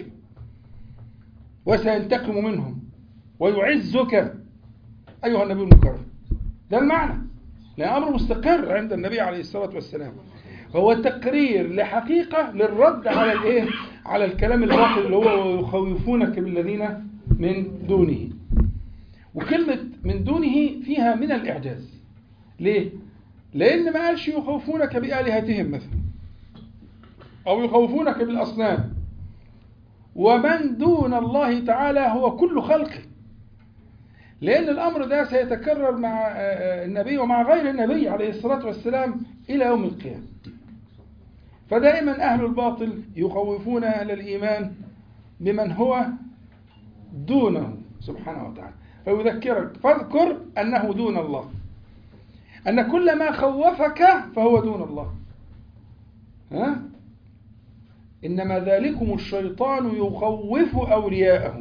Speaker 1: وسينتقم منهم ويعزك أيها النبي المكرم ده المعنى لأن أمر مستقر عند النبي عليه الصلاة والسلام هو تقرير لحقيقة للرد على الإيه؟ على الكلام الباطل اللي هو يخوفونك بالذين من دونه وكلمة من دونه فيها من الإعجاز ليه؟ لأن ما قالش يخوفونك بآلهتهم مثلا أو يخوفونك بالأصنام ومن دون الله تعالى هو كل خلقه لأن الأمر ده سيتكرر مع النبي ومع غير النبي عليه الصلاة والسلام إلى يوم القيامة فدائما أهل الباطل يخوفون أهل الإيمان بمن هو دونه سبحانه وتعالى فيذكرك فاذكر أنه دون الله أن كل ما خوفك فهو دون الله ها؟ إنما ذلكم الشيطان يخوف أولياءه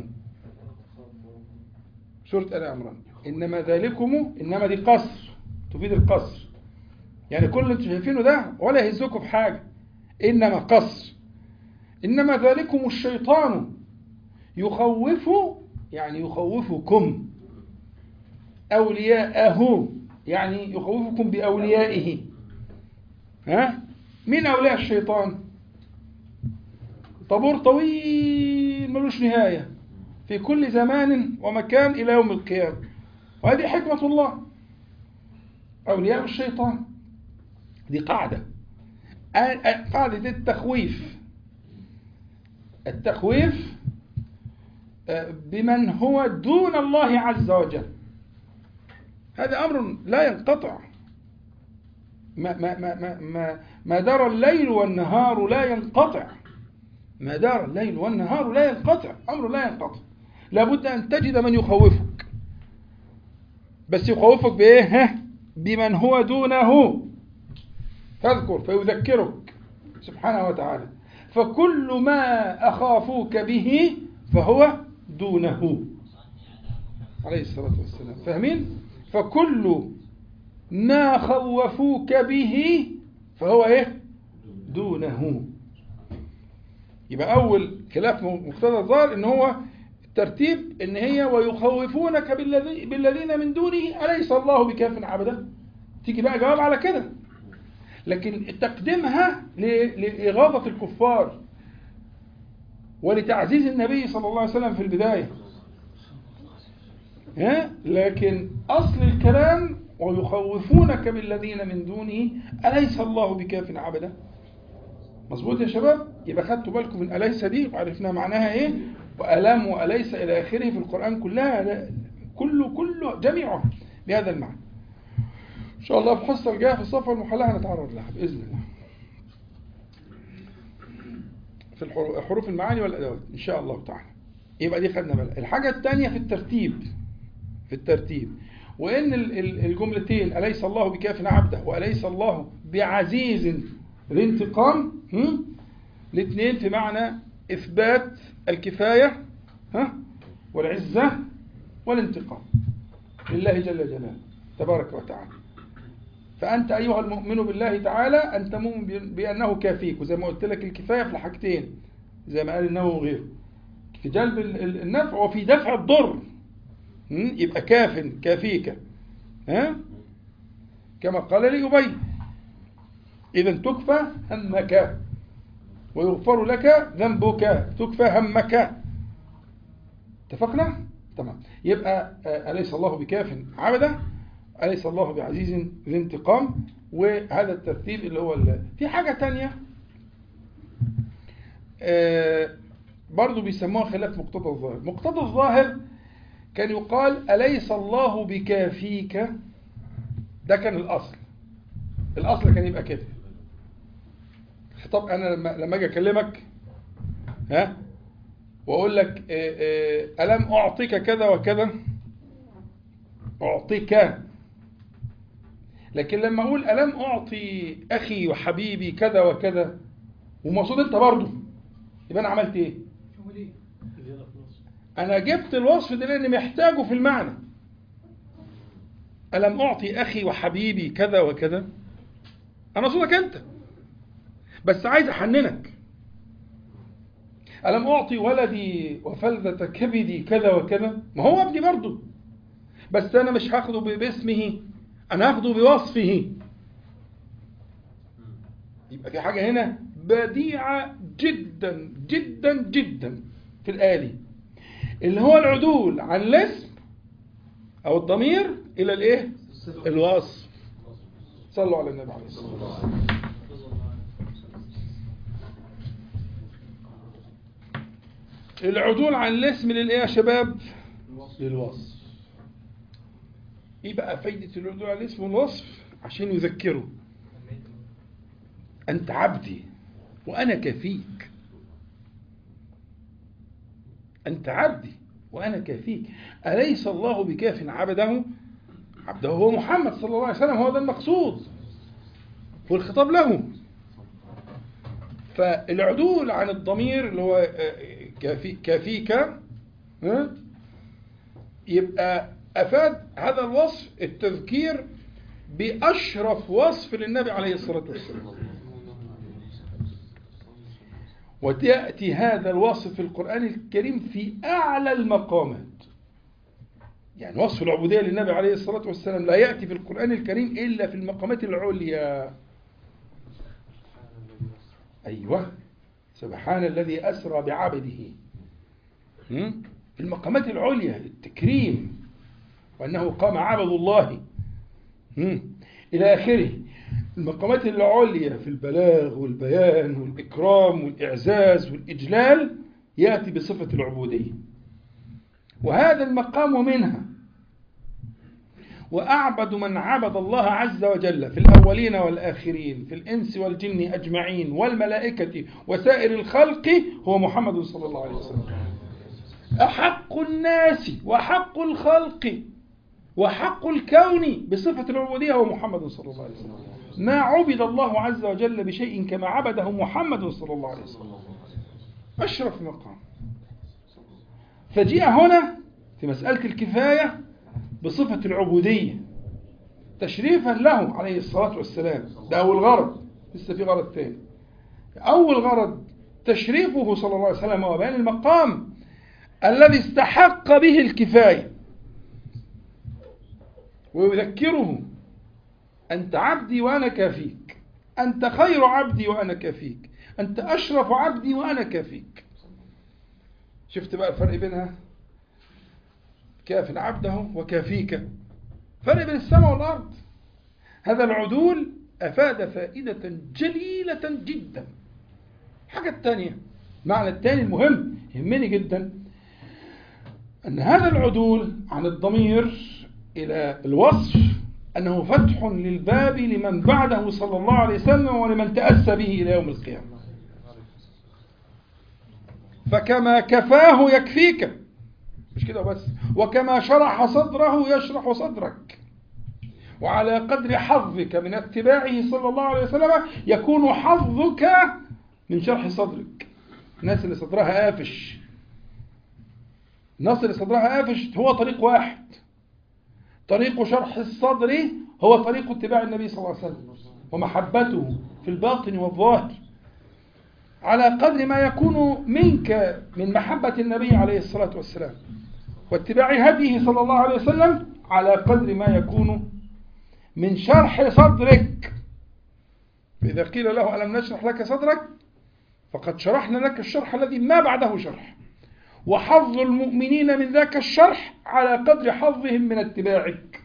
Speaker 1: سورة آل عمران إنما ذلكم إنما دي قصر تفيد القصر يعني كل اللي انتم شايفينه ده ولا يهزكم في حاجة إنما قصر إنما ذلكم الشيطان يخوف يعني يخوفكم أولياءه يعني يخوفكم بأوليائه ها مين أولياء الشيطان طابور طويل ملوش نهاية في كل زمان ومكان إلى يوم القيامة وهذه حكمة الله أولياء الشيطان دي قاعدة قاعدة التخويف التخويف بمن هو دون الله عز وجل هذا أمر لا ينقطع ما, ما, ما, ما, ما, ما دار الليل والنهار لا ينقطع ما دار الليل والنهار لا ينقطع أمر لا ينقطع لابد أن تجد من يخوفك بس يخوفك بإيه بمن هو دونه فاذكر فيذكرك سبحانه وتعالى فكل ما أخافوك به فهو دونه عليه الصلاة والسلام فاهمين فكل ما خوفوك به فهو ايه دونه يبقى اول خلاف مقتضى الظاهر ان هو الترتيب ان هي ويخوفونك بالذي بالذين من دونه اليس الله بكاف عبده تيجي بقى جواب على كده لكن تقديمها لإغاظة الكفار ولتعزيز النبي صلى الله عليه وسلم في البداية ها؟ لكن أصل الكلام ويخوفونك بالذين من دونه أليس الله بكاف عبده مظبوط يا شباب يبقى خدتوا بالكم من أليس دي وعرفنا معناها إيه وألام وأليس إلى آخره في القرآن كلها كله كله جميعه بهذا المعنى إن شاء الله في الحصة الجاية في الصفحة المحلى هنتعرض لها بإذن الله في حروف المعاني والأدوات إن شاء الله تعالى يبقى دي خدنا بالك الحاجة الثانية في الترتيب في الترتيب وإن الجملتين أليس الله بكاف عبده وأليس الله بعزيز ذي انتقام الاثنين في معنى إثبات الكفاية ها والعزة والانتقام لله جل جلاله تبارك وتعالى فأنت أيها المؤمن بالله تعالى أنت مؤمن بأنه كافيك وزي ما قلت لك الكفاية في الحاجتين زي ما قال النووي وغيره في جلب النفع وفي دفع الضر يبقى كاف كافيك ها كما قال لأبي إذا تكفى همك ويغفر لك ذنبك تكفى همك اتفقنا؟ تمام يبقى أليس الله بكاف عبده أليس الله بعزيز ذي انتقام وهذا الترتيب اللي هو اللي في حاجة تانية برضو بيسموها خلاف مقتضى الظاهر مقتضى الظاهر كان يقال أليس الله بكافيك ده كان الأصل الأصل كان يبقى كده طب أنا لما لما أجي أكلمك ها وأقول لك ألم أعطيك كذا وكذا أعطيك لكن لما أقول ألم أعطي أخي وحبيبي كذا وكذا ومقصود أنت برضه يبقى أنا عملت إيه؟ أنا جبت الوصف ده لأني محتاجه في المعنى ألم أعطي أخي وحبيبي كذا وكذا أنا صوتك أنت بس عايز أحننك ألم أعطي ولدي وفلذة كبدي كذا وكذا ما هو ابني برضه بس أنا مش هاخده باسمه أنا هاخده بوصفه يبقى في حاجة هنا بديعة جدا جدا جدا في الآية دي اللي هو العدول عن الاسم أو الضمير إلى الإيه؟ الوصف صلوا على النبي عليه الصلاة والسلام العدول عن الاسم للإيه يا شباب؟ للوصف ايه بقى فايدة العدول على الاسم والوصف عشان يذكروا أنت عبدي وأنا كفيك أنت عبدي وأنا كافيك أليس الله بكاف عبده عبده هو محمد صلى الله عليه وسلم هو ده المقصود والخطاب له فالعدول عن الضمير اللي هو آه، كافي كافيك ها؟ يبقى أفاد هذا الوصف التذكير بأشرف وصف للنبي عليه الصلاة والسلام وتأتي هذا الوصف في القرآن الكريم في أعلى المقامات يعني وصف العبودية للنبي عليه الصلاة والسلام لا يأتي في القرآن الكريم إلا في المقامات العليا أيوة سبحان الذي أسرى بعبده هم؟ في المقامات العليا التكريم وأنه قام عبد الله هم؟ إلى آخره المقامات العليا في البلاغ والبيان والإكرام والإعزاز والإجلال يأتي بصفة العبودية وهذا المقام منها وأعبد من عبد الله عز وجل في الأولين والآخرين في الإنس والجن أجمعين والملائكة وسائر الخلق هو محمد صلى الله عليه وسلم أحق الناس وحق الخلق وحق الكون بصفة العبودية هو محمد صلى الله عليه وسلم ما عبد الله عز وجل بشيء كما عبده محمد صلى الله عليه وسلم أشرف مقام فجيء هنا في مسألة الكفاية بصفة العبودية تشريفا له عليه الصلاة والسلام ده أول غرض لسه في غرض تاني أول غرض تشريفه صلى الله عليه وسلم وبيان المقام الذي استحق به الكفاية ويذكره أنت عبدي وأنا كافيك أنت خير عبدي وأنا كافيك أنت أشرف عبدي وأنا كافيك شفت بقى الفرق بينها كاف عبده وكافيك فرق بين السماء والأرض هذا العدول أفاد فائدة جليلة جدا حاجة الثانية معنى الثاني المهم يهمني جدا أن هذا العدول عن الضمير إلى الوصف أنه فتح للباب لمن بعده صلى الله عليه وسلم ولمن تأسى به إلى يوم القيامة فكما كفاه يكفيك مش كده بس وكما شرح صدره يشرح صدرك وعلى قدر حظك من اتباعه صلى الله عليه وسلم يكون حظك من شرح صدرك الناس اللي صدرها قافش الناس اللي صدرها قافش هو طريق واحد طريق شرح الصدر هو طريق اتباع النبي صلى الله عليه وسلم ومحبته في الباطن والظاهر على قدر ما يكون منك من محبة النبي عليه الصلاة والسلام واتباع هديه صلى الله عليه وسلم على قدر ما يكون من شرح صدرك فإذا قيل له ألم نشرح لك صدرك فقد شرحنا لك الشرح الذي ما بعده شرح وحظ المؤمنين من ذاك الشرح على قدر حظهم من اتباعك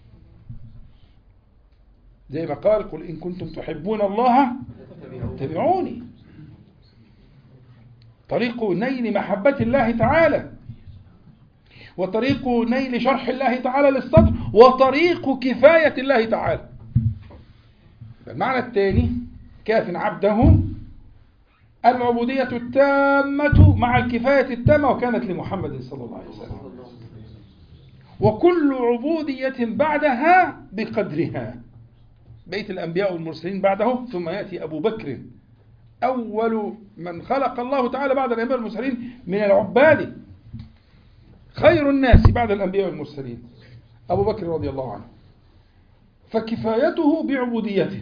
Speaker 1: زي ما قال قل إن كنتم تحبون الله اتبعوني طريق نيل محبة الله تعالى وطريق نيل شرح الله تعالى للصدر وطريق كفاية الله تعالى المعنى الثاني كاف عبده العبودية التامة مع الكفاية التامة وكانت لمحمد صلى الله عليه وسلم وكل عبودية بعدها بقدرها بيت الأنبياء والمرسلين بعده ثم يأتي أبو بكر أول من خلق الله تعالى بعد الأنبياء والمرسلين من العباد خير الناس بعد الأنبياء والمرسلين أبو بكر رضي الله عنه فكفايته بعبوديته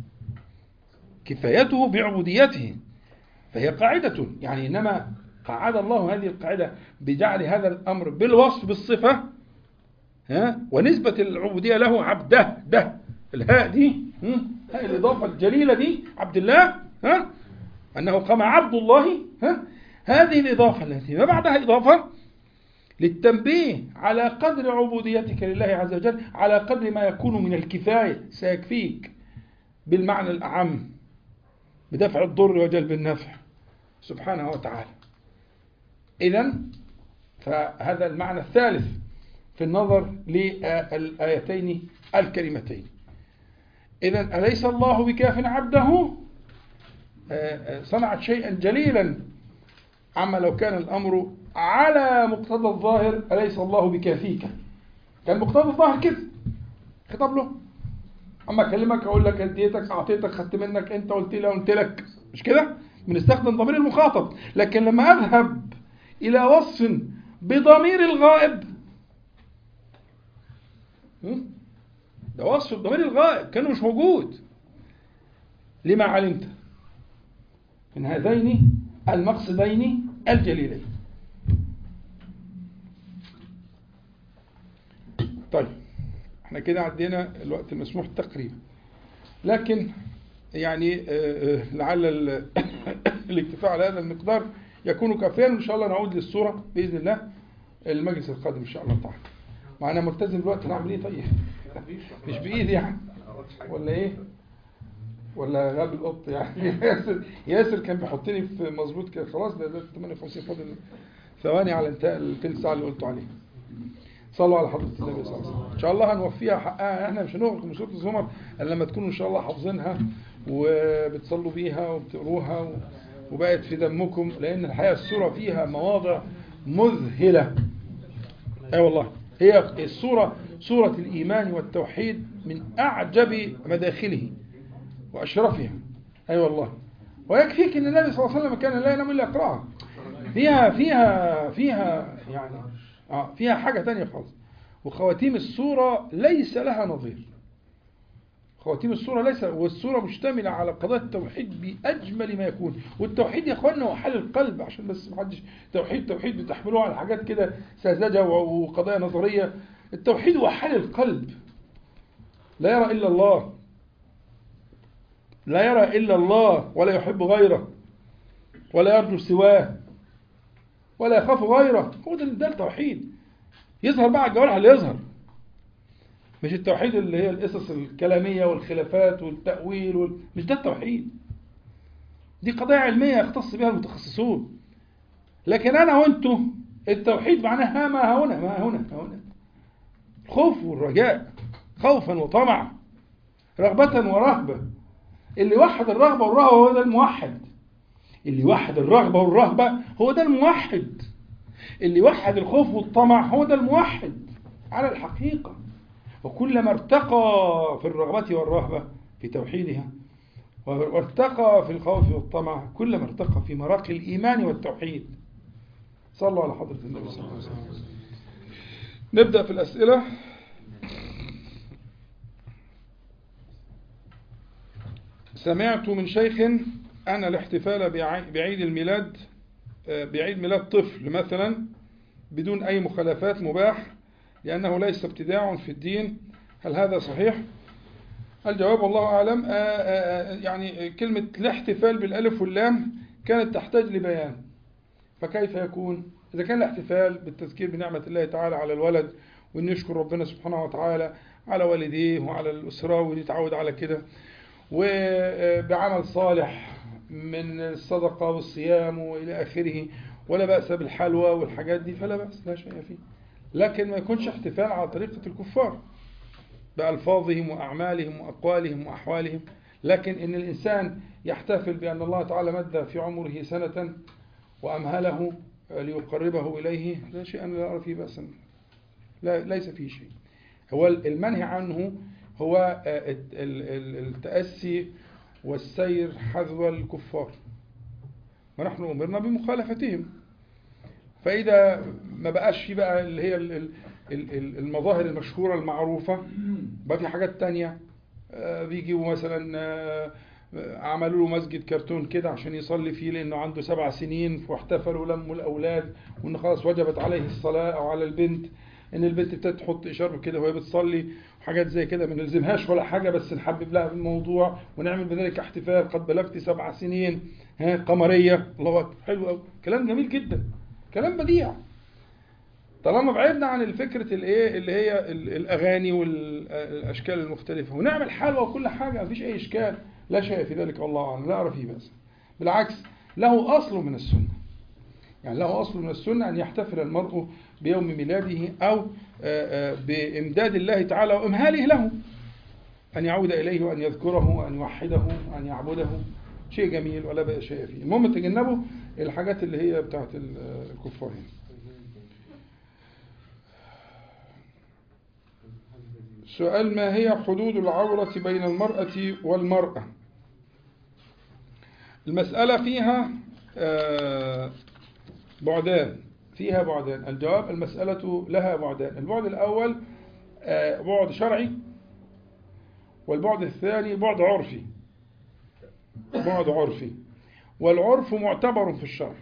Speaker 1: كفايته بعبوديته فهي قاعدة يعني إنما قعد الله هذه القاعدة بجعل هذا الأمر بالوصف بالصفة ها ونسبة العبودية له عبده ده الهاء دي هاء الإضافة الجليلة دي عبد الله ها أنه قام عبد الله ها هذه الإضافة التي ما بعدها إضافة للتنبيه على قدر عبوديتك لله عز وجل على قدر ما يكون من الكفاية سيكفيك بالمعنى الأعم بدفع الضر وجلب النفع سبحانه وتعالى إذا فهذا المعنى الثالث في النظر للآيتين الكريمتين إذا أليس الله بكاف عبده صنعت شيئا جليلا عما لو كان الأمر على مقتضى الظاهر أليس الله بكافيك كان مقتضى الظاهر كده خطاب له اما اكلمك اقول لك اديتك اعطيتك خدت منك انت قلت لي قلت لك مش كده بنستخدم ضمير المخاطب لكن لما اذهب الى وصف بضمير الغائب هم؟ ده وصف بضمير الغائب كانه مش موجود لما علمت من هذين المقصدين الجليلين طيب احنا كده عدينا الوقت المسموح تقريبا لكن يعني آه، آه، لعل ال- الاكتفاء على هذا المقدار يكون كافيا وان شاء الله نعود للصوره باذن الله المجلس القادم ان شاء الله تعالى معنا ملتزم الوقت نعمل ايه طيب مش بايدي يعني ولا ايه ولا غاب القط يعني ياسر ياسر كان بيحطني في مظبوط كده خلاص ده ده 58 فاضل ثواني على انتهاء الثلث ساعه اللي قلته عليها صلوا على حضرة النبي صلى الله عليه وسلم إن شاء الله هنوفيها حقها احنا مش هنغلق من سورة الزمر إلا لما تكونوا إن شاء الله حافظينها وبتصلوا بيها وبتقروها و- وبقت في دمكم لأن الحقيقة السورة فيها مواضع مذهلة أي والله هي السورة سورة الإيمان والتوحيد من أعجب مداخله وأشرفها أي والله ويكفيك أن النبي صلى الله عليه وسلم كان لا ينام إلا يقرأها فيها فيها فيها يعني اه فيها حاجة تانية خالص وخواتيم السورة ليس لها نظير خواتيم السورة ليس والسورة مشتملة على قضايا التوحيد بأجمل ما يكون والتوحيد يا اخوانا هو حل القلب عشان بس محدش توحيد توحيد بتحملوه على حاجات كده ساذجة و- وقضايا نظرية التوحيد هو حل القلب لا يرى إلا الله لا يرى إلا الله ولا يحب غيره ولا يرجو سواه ولا يخاف غيره هو ده ده التوحيد يظهر بقى على الجوارح اللي يظهر مش التوحيد اللي هي القصص الكلامية والخلافات والتأويل وال... مش ده التوحيد دي قضايا علمية يختص بها المتخصصون لكن أنا وأنتو التوحيد معناها ما هنا ما هنا ما هنا الخوف والرجاء خوفا وطمعا رغبة ورهبة اللي وحد الرغبة والرهبة هو ده الموحد اللي وحد الرغبة والرهبة هو ده الموحد اللي وحد الخوف والطمع هو ده الموحد على الحقيقة وكلما ارتقى في الرغبة والرهبة في توحيدها وارتقى في الخوف والطمع كلما ارتقى في مراقي الإيمان والتوحيد صلوا على حضرة النبي صلى الله عليه وسلم نبدأ في الأسئلة سمعت من شيخ أن الاحتفال بعي- بعيد الميلاد آه، بعيد ميلاد طفل مثلا بدون أي مخالفات مباح لأنه ليس ابتداع في الدين هل هذا صحيح؟ الجواب والله أعلم آه، آه، آه، يعني كلمة الاحتفال بالألف واللام كانت تحتاج لبيان فكيف يكون؟ إذا كان الاحتفال بالتذكير بنعمة الله تعالى على الولد وأن يشكر ربنا سبحانه وتعالى على والديه وعلى الأسرة ويتعود على كده وبعمل صالح من الصدقة والصيام وإلى آخره ولا بأس بالحلوى والحاجات دي فلا بأس لا شيء فيه لكن ما يكونش احتفال على طريقة الكفار بألفاظهم وأعمالهم وأقوالهم وأحوالهم لكن إن الإنسان يحتفل بأن الله تعالى مد في عمره سنة وأمهله ليقربه إليه لا شيء أنا لا أرى فيه بأسا لا ليس فيه شيء هو المنهي عنه هو آه، الت- ال- ال- التأسي والسير حذو الكفار ونحن أمرنا بمخالفتهم فإذا ما بقاش في بقى اللي هي ال- ال- ال- ال- المظاهر المشهورة المعروفة بقى في حاجات تانية آه، بيجيبوا مثلا آه، آه، عملوا له مسجد كرتون كده عشان يصلي فيه لأنه عنده سبع سنين واحتفلوا لموا الأولاد وإن خلاص وجبت عليه الصلاة أو على البنت إن البنت ابتدت تحط إشارة كده وهي بتصلي وحاجات زي كده ما نلزمهاش ولا حاجة بس نحبب لها في الموضوع ونعمل بذلك احتفال قد بلغت سبع سنين ها قمرية الله أكبر حلو قوي كلام جميل جدا كلام بديع طالما بعدنا عن الفكرة الايه اللي هي ال- الاغاني والاشكال المختلفة ونعمل حلوى وكل حاجة مفيش اي اشكال لا شيء في ذلك والله اعلم لا ارى فيه بأس بالعكس له اصل من السنة يعني له اصل من السنة ان يحتفل المرء بيوم ميلاده او آه، آه، بامداد الله تعالى وامهاله له ان يعود اليه وان يذكره وان يوحده وان يعبده شيء جميل ولا بأس شيء فيه المهم تجنبوا الحاجات اللي هي بتاعت ال- الكفار يعني. سؤال ما هي حدود العورة بين المرأة والمرأة المسألة فيها آه، بعدان فيها بعدان الجواب المسألة لها بعدان البعد الأول آه، بعد شرعي والبعد الثاني بعد عرفي بعد عرفي والعرف معتبر في الشرع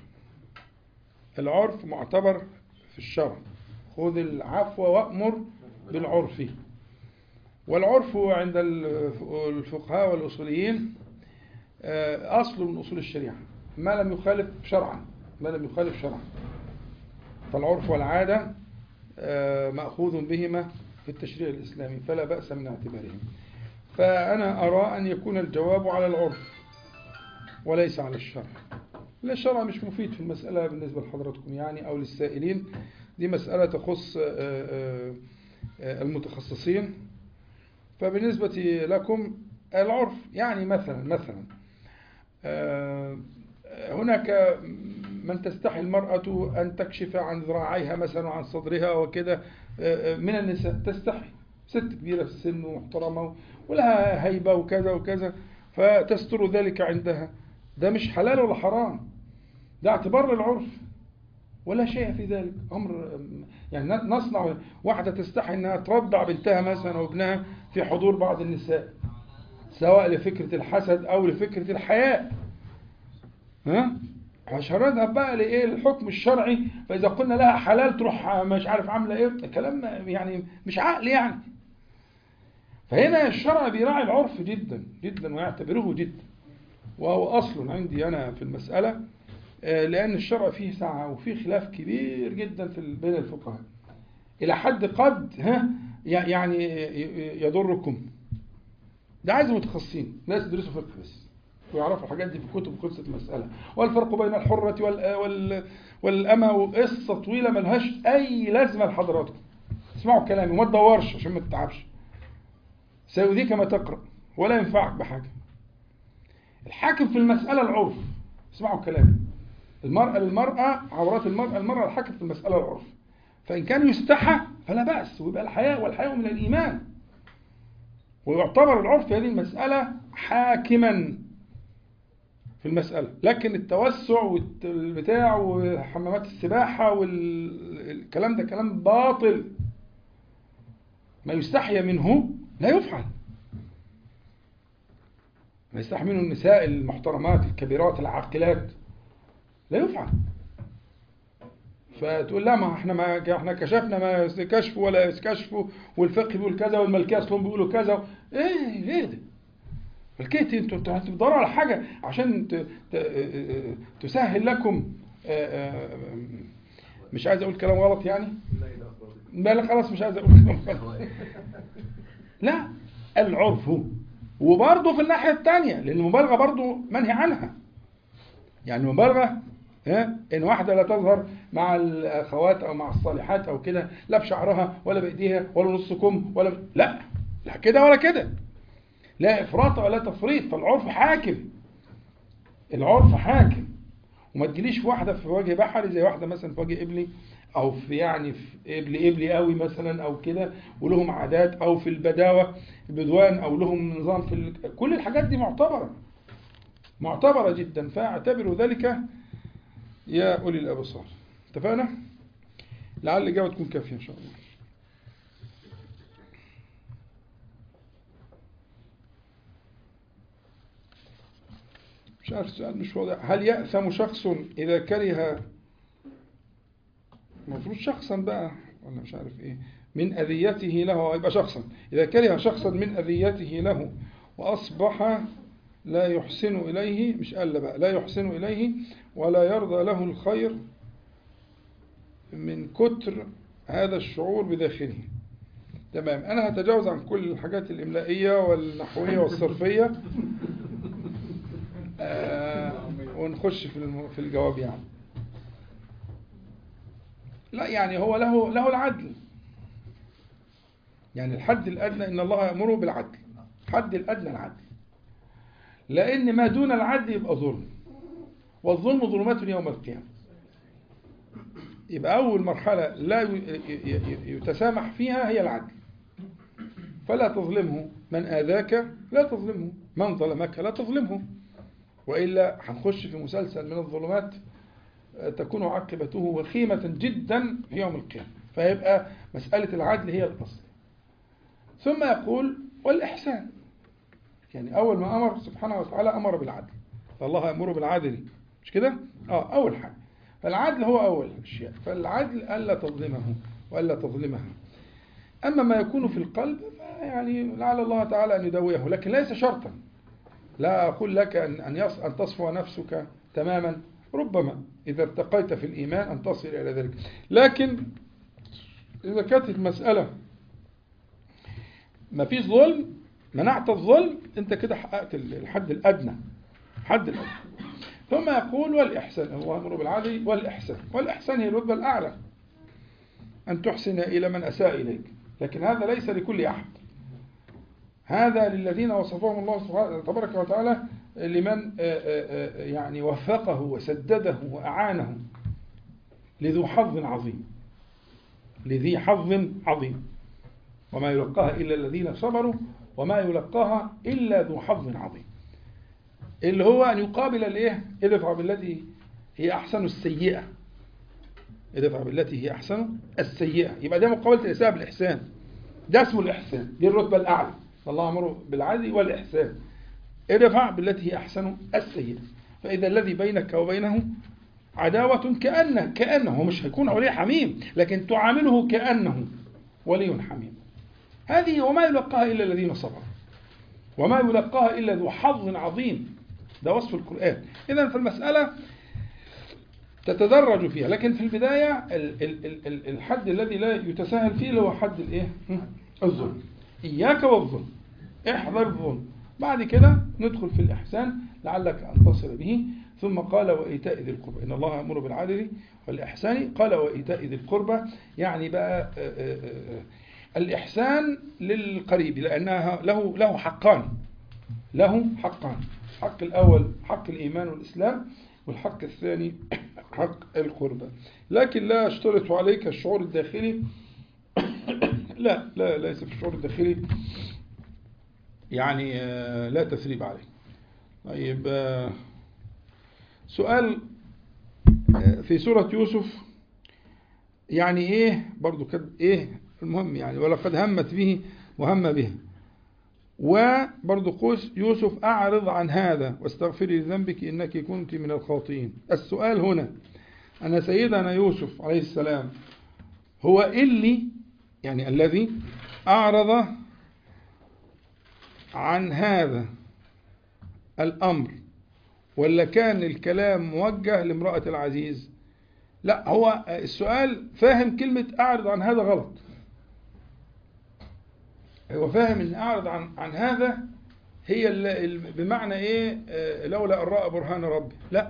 Speaker 1: العرف معتبر في الشرع خذ العفو وأمر بالعرف والعرف عند الفقهاء والأصوليين آه، أصل من أصول الشريعة ما لم يخالف شرعا ما لم يخالف شرعا فالعرف والعادة آه، مأخوذ بهما في التشريع الإسلامي فلا بأس من اعتبارهم فأنا أرى أن يكون الجواب على العرف وليس على الشرع لا الشرع مش مفيد في المسألة بالنسبة لحضراتكم يعني أو للسائلين دي مسألة تخص آه، آه، آه، المتخصصين فبالنسبة لكم العرف يعني مثلا مثلا آه، هناك من تستحي المرأة أن تكشف عن ذراعيها مثلا وعن صدرها وكده آه، من النساء تستحي ست كبيرة في السن ومحترمة ولها هيبة وكذا وكذا فتستر ذلك عندها ده مش حلال ولا حرام ده اعتبار للعرف ولا شيء في ذلك أمر يعني نصنع واحدة تستحي أنها ترضع بنتها مثلا أو ابنها في حضور بعض النساء سواء لفكرة الحسد أو لفكرة الحياء ها عشان نذهب بقى لايه الحكم الشرعي فاذا قلنا لها حلال تروح مش عارف عامله ايه كلام يعني مش عقل يعني فهنا الشرع بيراعي العرف جدا جدا ويعتبره جدا وهو اصل عندي انا في المساله آه، لان الشرع فيه سعه وفيه خلاف كبير جدا في ال- بين الفقهاء الى حد قد ها يعني يضركم ده عايز متخصصين ناس يدرسوا فقه بس ويعرفوا الحاجات دي في كتب خلصت المسألة والفرق بين الحرة وال وال والأمة وقصة طويلة ملهاش أي لازمة لحضراتكم اسمعوا كلامي وما تدورش عشان ما تتعبش سيؤذيك ما تقرأ ولا ينفعك بحاجة الحاكم في المسألة العرف اسمعوا كلامي المرأة للمرأة عورات المرأة المرأة الحاكم في المسألة العرف فإن كان يستحى فلا بأس ويبقى الحياء والحياء من الإيمان ويعتبر العرف في هذه المسألة حاكما في المسألة لكن التوسع والبتاع وحمامات السباحة والكلام ده كلام باطل ما يستحيا منه لا يفعل ما يستحي منه النساء المحترمات الكبيرات العاقلات لا يفعل فتقول لا ما احنا ما احنا كشفنا ما كشفوا ولا كشفوا والفقه بيقول كذا والملكيه اصلهم بيقولوا كذا ايه ايه ده الكيت انتوا انتوا بتدوروا على حاجه عشان ت- ت- تسهل لكم آه، آه، مش عايز اقول كلام غلط يعني
Speaker 2: لا إله إلا الله.
Speaker 1: لا لا خلاص مش عايز اقول كلام غلط لا العرف وبرضه في الناحيه الثانيه لان المبالغه برضه منهي عنها يعني المبالغه ها ان واحده لا تظهر مع الاخوات او مع الصالحات او كده لا بشعرها ولا بايديها ولا نص كم ولا ب... لا لا كده ولا كده لا افراط ولا تفريط فالعرف حاكم العرف حاكم وما تجيليش في واحده في وجه بحري زي واحده مثلا في وجه ابلي او في يعني في ابلي ابلي قوي مثلا او كده ولهم عادات او في البداوه البدوان او لهم نظام في ال... كل الحاجات دي معتبره معتبره جدا فاعتبروا ذلك يا اولي الابصار اتفقنا لعل الاجابه تكون كافيه ان شاء الله مش عارف السؤال مش واضح هل يأثم شخص إذا كره المفروض شخصا بقى ولا مش عارف إيه من أذيته له يبقى شخصا إذا كره شخصا من أذيته له وأصبح لا يحسن إليه مش قال بقى لا يحسن إليه ولا يرضى له الخير من كتر هذا الشعور بداخله تمام أنا هتجاوز عن كل الحاجات الإملائية والنحوية والصرفية آه ونخش في الم- في الجواب يعني لا يعني هو له له العدل يعني الحد الأدنى إن الله يأمره بالعدل الحد الأدنى العدل لأن ما دون العدل يبقى ظلم والظلم ظلمات يوم القيامة يبقى أول مرحلة لا ي- ي- ي- يتسامح فيها هي العدل فلا تظلمه من آذاك لا تظلمه من ظلمك لا تظلمه وإلا هنخش في مسلسل من الظلمات آه، تكون عاقبته وخيمة جدا في يوم القيامة فيبقى مسألة العدل هي الأصل ثم يقول والإحسان يعني أول ما أمر سبحانه وتعالى أمر بالعدل فالله يأمر بالعدل مش كده؟ آه أول حاجة فالعدل هو أول الأشياء فالعدل ألا تظلمه وألا تظلمها أما ما يكون في القلب يعني لعل الله تعالى أن يدويه لكن ليس شرطا لا أقول لك أن أن يص- أن تصفو نفسك تماما ربما إذا ارتقيت في الإيمان أن تصل إلى ذلك لكن إذا كانت المسألة ما فيش ظلم منعت الظلم أنت كده حققت الحد الأدنى حد الأدنى ثم يقول والإحسان الله يأمر بالعدل والإحسان والإحسان هي الرتبة الأعلى أن تحسن إلى من أساء إليك لكن هذا ليس لكل أحد هذا للذين وصفهم الله سبحانه تبارك وتعالى لمن آه، آه، آه، يعني وفقه وسدده وأعانه لذو حظ عظيم لذي حظ عظيم وما يلقاها إلا الذين صبروا وما يلقاها إلا ذو حظ عظيم اللي هو أن يقابل الإيه ادفع بالتي هي أحسن السيئة ادفع بالتي هي أحسن السيئة يبقى ده مقابلة الإساءة بالإحسان ده اسمه الإحسان دي الرتبة الأعلى الله أمره بالعدل والإحسان ادفع بالتي هي أحسن السيئة فإذا الذي بينك وبينه عداوة كأنه كأنه هو مش هيكون ولي حميم لكن تعامله كأنه ولي حميم هذه وما يلقاها إلا الذين صبروا وما يلقاها إلا ذو حظ عظيم ده وصف القرآن إذا فالمسألة تتدرج فيها لكن في البداية ال- ال- ال- ال- الحد الذي لا يتساهل فيه اللي هو حد الايه الظلم إياك والظلم احذر الظلم بعد كده ندخل في الإحسان لعلك أن تصل به ثم قال وإيتاء ذي القربى إن الله يأمر بالعدل والإحسان قال وإيتاء ذي القربى يعني بقى آه، آه، آه، الإحسان للقريب لأنها له له حقان له حقان الحق الأول حق الإيمان والإسلام والحق الثاني حق القربى لكن لا اشترط عليك الشعور الداخلي لا لا ليس في الشعور الداخلي يعني آه، لا تثريب عليه طيب آه، سؤال آه، في سورة يوسف يعني ايه برضو كد ايه المهم يعني ولقد همت به وهم به وبرضو قوس يوسف أعرض عن هذا واستغفري لذنبك إنك كنت من الخاطئين السؤال هنا أن سيدنا يوسف عليه السلام هو اللي يعني الذي أعرض عن هذا الأمر ولا كان الكلام موجه لامرأة العزيز لا هو السؤال فاهم كلمة أعرض عن هذا غلط هو فاهم ان اعرض عن عن هذا هي ال- ال- بمعنى ايه آه، لولا ان راى برهان ربي لا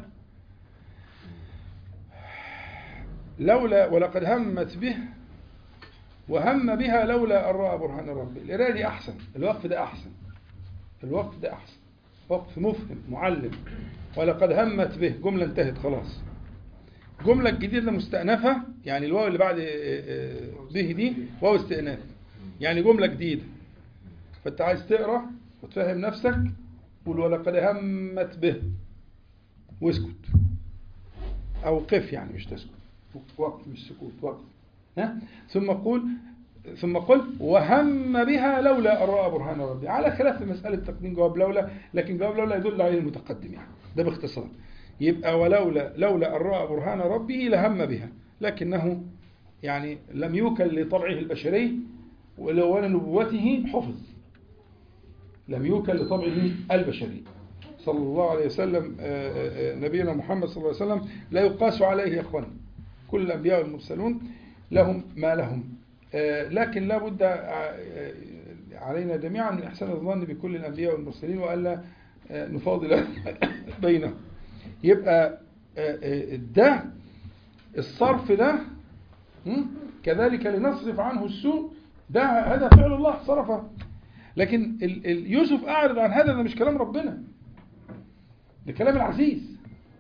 Speaker 1: لولا ولقد همت به وهم بها لولا ان راى برهان ربي القرايه دي احسن الوقف ده احسن الوقف ده احسن وقف مفهم معلم ولقد همت به جمله انتهت خلاص الجمله الجديده مستأنفه يعني الواو اللي بعد آه، آه، به دي واو استئناف يعني جملة جديدة فأنت عايز تقرأ وتفهم نفسك قول ولقد همت به واسكت أو قف يعني مش تسكت وقف مش سكوت وقف ها ثم قول ثم قل وهم بها لولا أن رأى برهان ربي على خلاف في مسألة تقديم جواب لولا لكن جواب لولا يدل عليه المتقدم يعني ده باختصار يبقى ولولا لولا أن رأى برهان ربه لهم بها لكنه يعني لم يوكل لطبعه البشري ولو نبوته حفظ لم يوكل لطبعه البشري صلى الله عليه وسلم آه، آه، آه، نبينا محمد صلى الله عليه وسلم لا يقاس عليه يا اخوان كل الانبياء والمرسلون لهم ما لهم آه، لكن لا بد آه، آه، علينا جميعا من احسان الظن بكل الانبياء والمرسلين والا آه، نفاضل بينهم يبقى آه، آه، ده الصرف ده م? كذلك لنصرف عنه السوء ده هذا فعل الله صرفه لكن ال- ال- يوسف أعرض عن هذا ده مش كلام ربنا ده كلام العزيز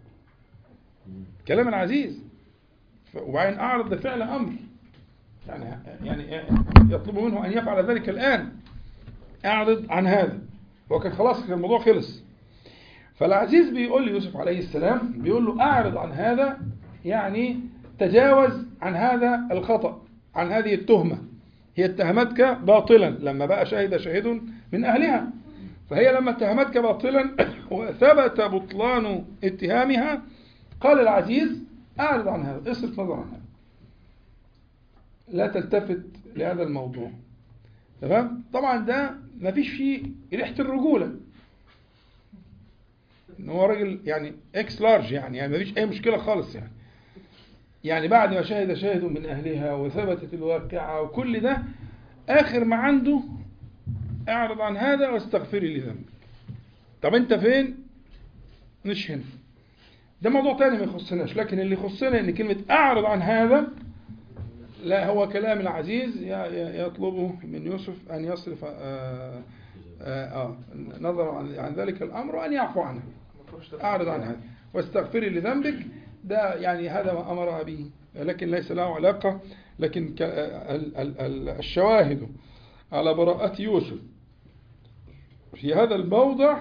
Speaker 1: كلام العزيز ف- وبعدين أعرض ده فعل أمر يعني يعني يطلب منه أن يفعل ذلك الآن اعرض عن هذا هو كان خلاص كان الموضوع خلص فالعزيز بيقول ليوسف عليه السلام بيقول له اعرض عن هذا يعني تجاوز عن هذا الخطأ عن هذه التهمة هي اتهمتك باطلا لما بقى شهد شاهد من أهلها فهي لما اتهمتك باطلا وثبت بطلان اتهامها قال العزيز أعرض عن هذا اصرف نظر عن هذا لا تلتفت لهذا الموضوع تمام طبعا ده ما فيش فيه ريحة الرجولة ان هو راجل يعني اكس لارج يعني يعني ما فيش اي مشكلة خالص يعني يعني بعد ما شهد شاهد من اهلها وثبتت الواقعة وكل ده اخر ما عنده اعرض عن هذا واستغفري لذنبك طب انت فين مش هنا ده موضوع تاني ما يخصناش لكن اللي يخصنا ان كلمة اعرض عن هذا لا هو كلام العزيز ي- ي- يطلبه من يوسف ان يصرف آه آه آه نظر عن عن ذلك الامر وان يعفو عنه اعرض عن هذا واستغفري لذنبك ده يعني هذا ما امرها به لكن ليس له علاقه لكن ك- ال- ال- ال- الشواهد على براءة يوسف في هذا الموضع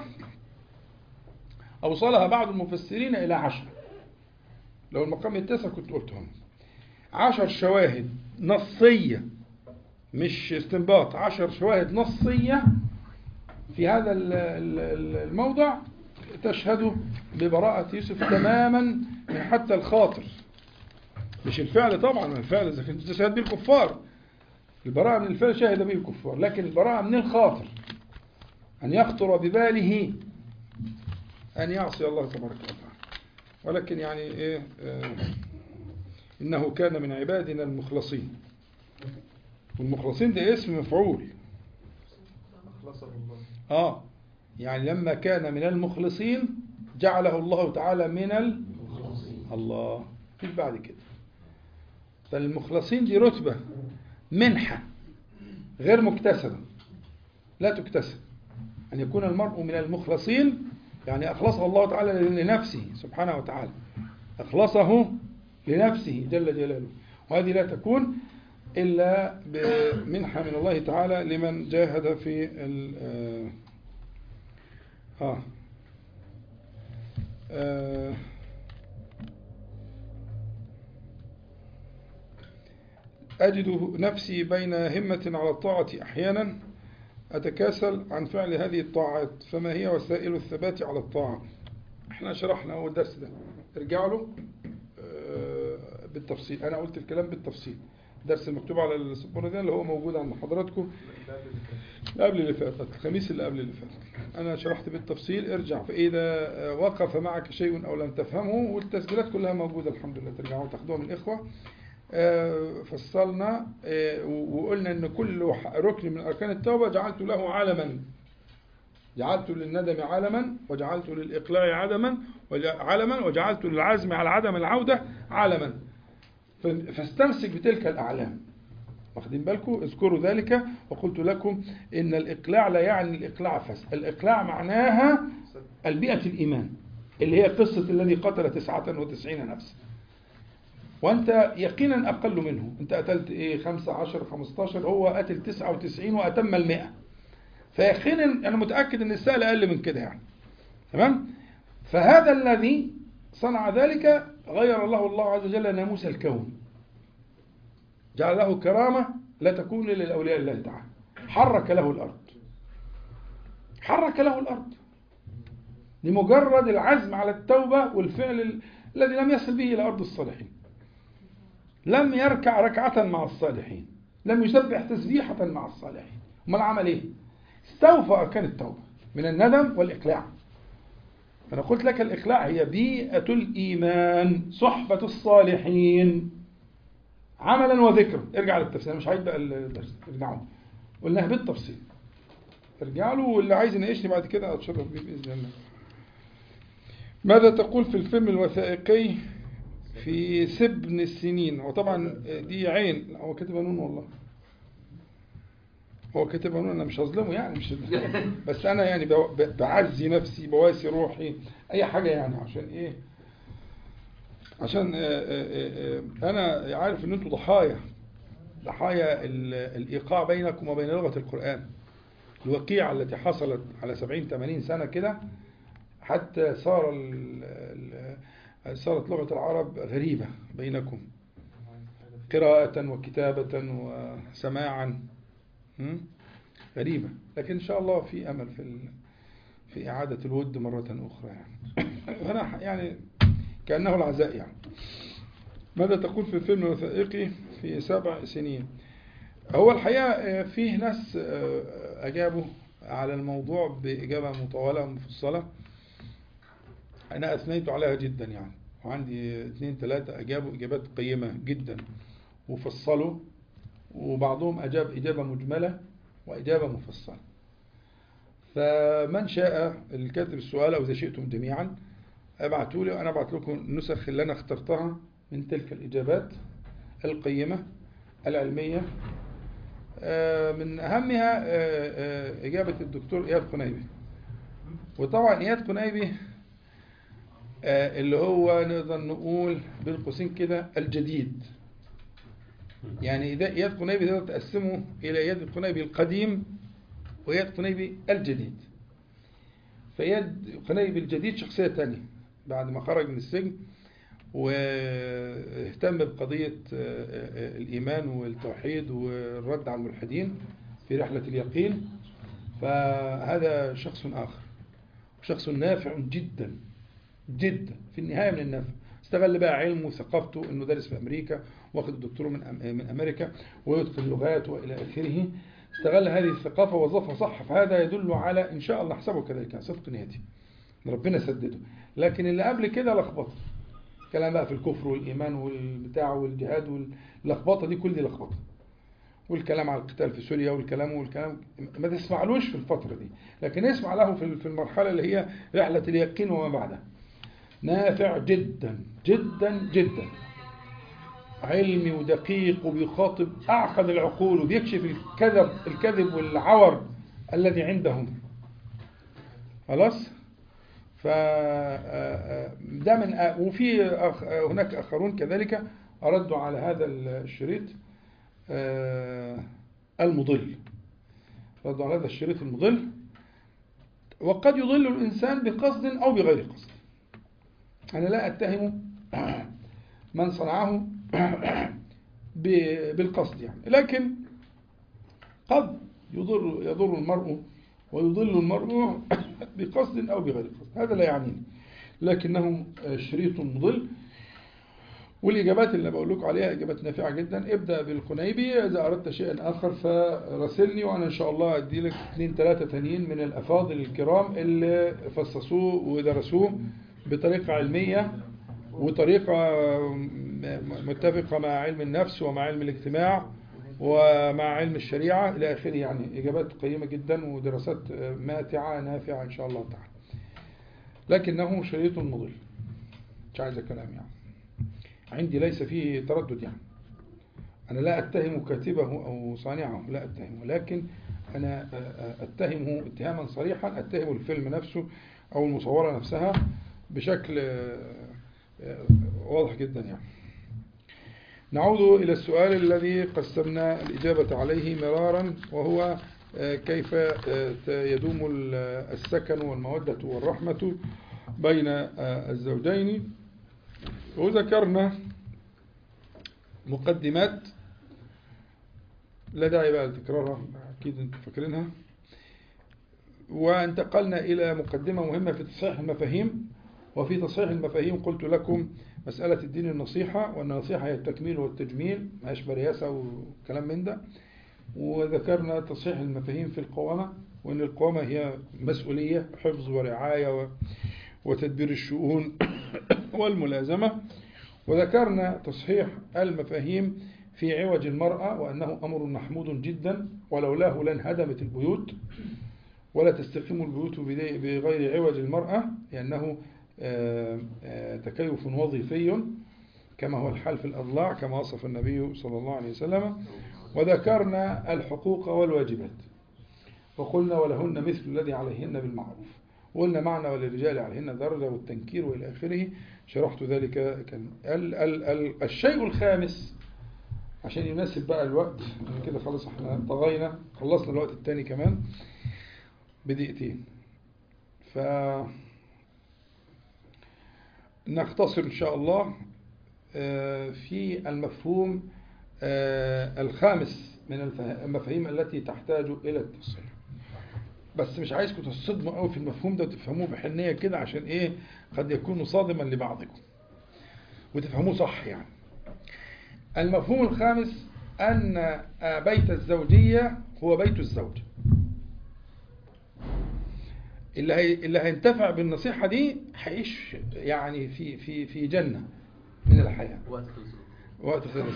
Speaker 1: أوصلها بعض المفسرين إلى عشر لو المقام التاسع كنت قلتهم عشر شواهد نصية مش استنباط عشر شواهد نصية في هذا ال- ال- ال- الموضع تشهد ببراءة يوسف تماما من حتى الخاطر مش الفعل طبعا الفعل إذا كنت تشهد به الكفار البراءة من الفعل شهد به الكفار لكن البراءة من الخاطر أن يخطر بباله أن يعصي الله تبارك وتعالى ولكن يعني إيه آه إنه كان من عبادنا المخلصين والمخلصين ده اسم مفعول
Speaker 2: أخلصه الله
Speaker 1: آه يعني لما كان من المخلصين جعله الله تعالى من ال... الله مفيش بعد كده فالمخلصين دي رتبة منحة غير مكتسبة لا تكتسب أن يكون المرء من المخلصين يعني أخلصه الله تعالى لنفسه سبحانه وتعالى أخلصه لنفسه جل جلاله وهذه لا تكون إلا بمنحة من الله تعالى لمن جاهد في ال آه آه أجد نفسي بين همة على الطاعة أحيانا أتكاسل عن فعل هذه الطاعات فما هي وسائل الثبات على الطاعة احنا شرحنا أول درس ده ارجعوا له آه، بالتفصيل أنا قلت الكلام بالتفصيل درس المكتوب على السبورة ده اللي هو موجود عند حضراتكم اللي قبل اللي فات الخميس اللي قبل اللي فات أنا شرحت بالتفصيل ارجع فإذا آه، وقف معك شيء أو لم تفهمه والتسجيلات كلها موجودة الحمد لله ترجعوا تاخدوها من الإخوة آه، فصلنا آه، وقلنا ان كل وح- ركن من اركان التوبه جعلت له علما جعلت للندم علما وجعلت للاقلاع عدما وج- علما وجعلت للعزم على عدم العوده علما ف- فاستمسك بتلك الاعلام واخدين بالكم اذكروا ذلك وقلت لكم ان الاقلاع لا يعني الاقلاع فس الاقلاع معناها البيئه الايمان اللي هي قصه الذي قتل 99 نفسا وانت يقينا اقل منه انت قتلت ايه 5 10 15 هو قتل 99 واتم ال100 فيقينا انا متاكد ان السائل اقل من كده يعني تمام فهذا الذي صنع ذلك غير الله الله عز وجل ناموس الكون جعل له كرامه لا تكون الا لاولياء الله تعالى حرك له الارض حرك له الارض لمجرد العزم على التوبه والفعل ال- الذي لم يصل به الى ارض الصالحين لم يركع ركعة مع الصالحين لم يسبح تسبيحة مع الصالحين امال عمل ايه استوفى اركان التوبة من الندم والاقلاع فانا قلت لك الاقلاع هي بيئة الايمان صحبة الصالحين عملا وذكرا ارجع للتفسير أنا مش عايز بقى الدرس ارجعوا قلناها بالتفصيل ارجع له واللي عايز يناقشني بعد كده اتشرف بيه باذن الله ماذا تقول في الفيلم الوثائقي في سبن السنين وطبعا دي عين لا، هو كاتبها نون والله هو كاتبها نون انا مش هظلمه يعني مش بس انا يعني بو- ب- بعزي نفسي بواسي روحي اي حاجه يعني عشان ايه عشان آه، آه، آه، انا عارف ان انتوا ضحايا ضحايا ال- الايقاع بينكم وبين لغه القران الوقيعة التي حصلت على 70 80 سنة كده حتى صار ال- ال- صارت لغة العرب غريبة بينكم قراءة وكتابة وسماعا م? غريبة لكن إن شاء الله في أمل في ال... في إعادة الود مرة أخرى يعني أنا يعني كأنه العزاء يعني ماذا تقول في الفيلم الوثائقي في سبع سنين هو الحقيقة آه، فيه ناس آه، أجابوا على الموضوع بإجابة مطولة ومفصلة أنا أثنيت عليها جدا يعني وعندي اثنين ثلاثة أجابوا إجابات قيمة جدا وفصلوا وبعضهم أجاب إجابة مجملة وإجابة مفصلة فمن شاء الكاتب السؤال أو إذا شئتم جميعا ابعتوا لي وأنا أبعت لكم النسخ اللي أنا اخترتها من تلك الإجابات القيمة العلمية آه، من أهمها آه، آه، إجابة الدكتور إياد قنيبي وطبعا إياد قنيبي آه، اللي هو نقدر نقول بين قوسين كده الجديد يعني إذا إياد قنيبي تقدر تقسمه إلى إياد القنيبي القديم وإياد قنيبي الجديد فإياد قنيبي الجديد شخصية تانية بعد ما خرج من السجن واهتم بقضية الإيمان والتوحيد والرد على الملحدين في رحلة اليقين فهذا شخص آخر شخص نافع جدا جدا في النهاية من النفع استغل بقى علمه وثقافته انه دارس في امريكا واخد الدكتوراه من أم- من امريكا ويتقن لغات والى اخره استغل هذه الثقافه ووظفها صح فهذا يدل على ان شاء الله حسبه كذلك يعني صدق نيته ربنا سدده لكن اللي قبل كده لخبطه كلام بقى في الكفر والايمان والبتاع والجهاد واللخبطه دي كل دي لخبطه والكلام على القتال في سوريا والكلام والكلام ما تسمعلوش في الفتره دي لكن اسمع له في في المرحله اللي هي رحله اليقين وما بعدها نافع جدا جدا جدا علمي ودقيق وبيخاطب أعقد العقول وبيكشف الكذب الكذب والعور الذي عندهم خلاص ف ده من وفي أخ- هناك آخرون كذلك أردوا على هذا الشريط آه، المضل ردوا على هذا الشريط المضل وقد يضل الإنسان بقصد أو بغير قصد أنا لا أتهم من صنعه ب- بالقصد يعني لكن قد يضر يضر المرء ويضل المرء بقصد أو بغير قصد هذا لا يعنيني لكنه شريط مضل والإجابات اللي بقول لكم عليها إجابات نافعة جدا ابدأ بالقنيبي إذا أردت شيئا آخر فراسلني وأنا إن شاء الله أدي لك اثنين ثلاثة تانيين من الأفاضل الكرام اللي فصصوه ودرسوه بطريقة علمية وطريقة م- متفقة مع علم النفس ومع علم الاجتماع ومع علم الشريعة إلى آخره يعني إجابات قيمة جدا ودراسات ماتعة نافعة إن شاء الله تعالى لكنه شريط مضل مش عايز كلام يعني عندي ليس فيه تردد يعني أنا لا أتهم كاتبه أو صانعه لا أتهمه لكن أنا أتهمه اتهاما صريحا أتهم الفيلم نفسه أو المصورة نفسها بشكل واضح جدا يعني نعود إلى السؤال الذي قسمنا الإجابة عليه مرارا وهو كيف يدوم السكن والمودة والرحمة بين الزوجين وذكرنا مقدمات لا داعي بقى لتكرارها أكيد أنتم فاكرينها وانتقلنا إلى مقدمة مهمة في تصحيح المفاهيم وفي تصحيح المفاهيم قلت لكم مسألة الدين النصيحة وأن النصيحة هي التكميل والتجميل ما يشبه رياسة وكلام من ده وذكرنا تصحيح المفاهيم في القوامة وأن القوامة هي مسؤولية حفظ ورعاية وتدبير الشؤون والملازمة وذكرنا تصحيح المفاهيم في عوج المرأة وأنه أمر محمود جدا ولولاه لانهدمت البيوت ولا تستقيم البيوت بغير عوج المرأة لأنه تكيف وظيفي كما هو الحال في الأضلاع كما وصف النبي صلى الله عليه وسلم وذكرنا الحقوق والواجبات وقلنا ولهن مثل الذي عليهن بالمعروف وقلنا معنى وللرجال عليهن درجة والتنكير وإلى آخره شرحت ذلك كان ال ال ال الشيء الخامس عشان يناسب بقى الوقت كده خلاص احنا طغينا خلصنا الوقت الثاني كمان بدقيقتين ف نختصر إن شاء الله آه، في المفهوم آه، الخامس من الفه- المفاهيم التي تحتاج إلى التصحيح بس مش عايزكم تصدموا قوي في المفهوم ده وتفهموه بحنية كده عشان إيه قد يكون صادما لبعضكم وتفهموه صح يعني المفهوم الخامس أن آه، بيت الزوجية هو بيت الزوج اللي هي اللي هينتفع بالنصيحة دي هيعيش يعني في في في جنة من الحياة
Speaker 2: وقت خلص
Speaker 1: وقت خلص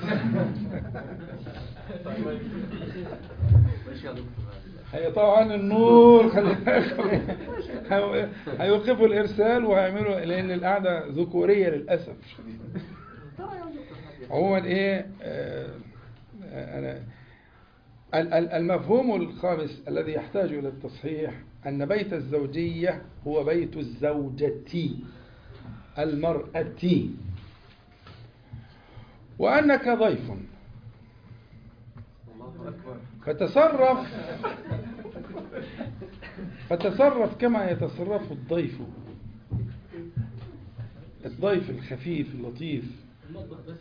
Speaker 2: ماشي يا دكتور
Speaker 1: هي طبعا النور خلي بالكم هي- هيوقفوا الارسال وهيعملوا لان القعده ذكوريه للاسف الشديد عموما ايه آه، آه، انا ال- ال- المفهوم الخامس الذي يحتاج الى التصحيح ان بيت الزوجيه هو بيت الزوجه المراه وانك ضيف
Speaker 2: الله اكبر
Speaker 1: فتصرف فتصرف كما يتصرف الضيف الضيف الخفيف اللطيف
Speaker 3: المطبخ بس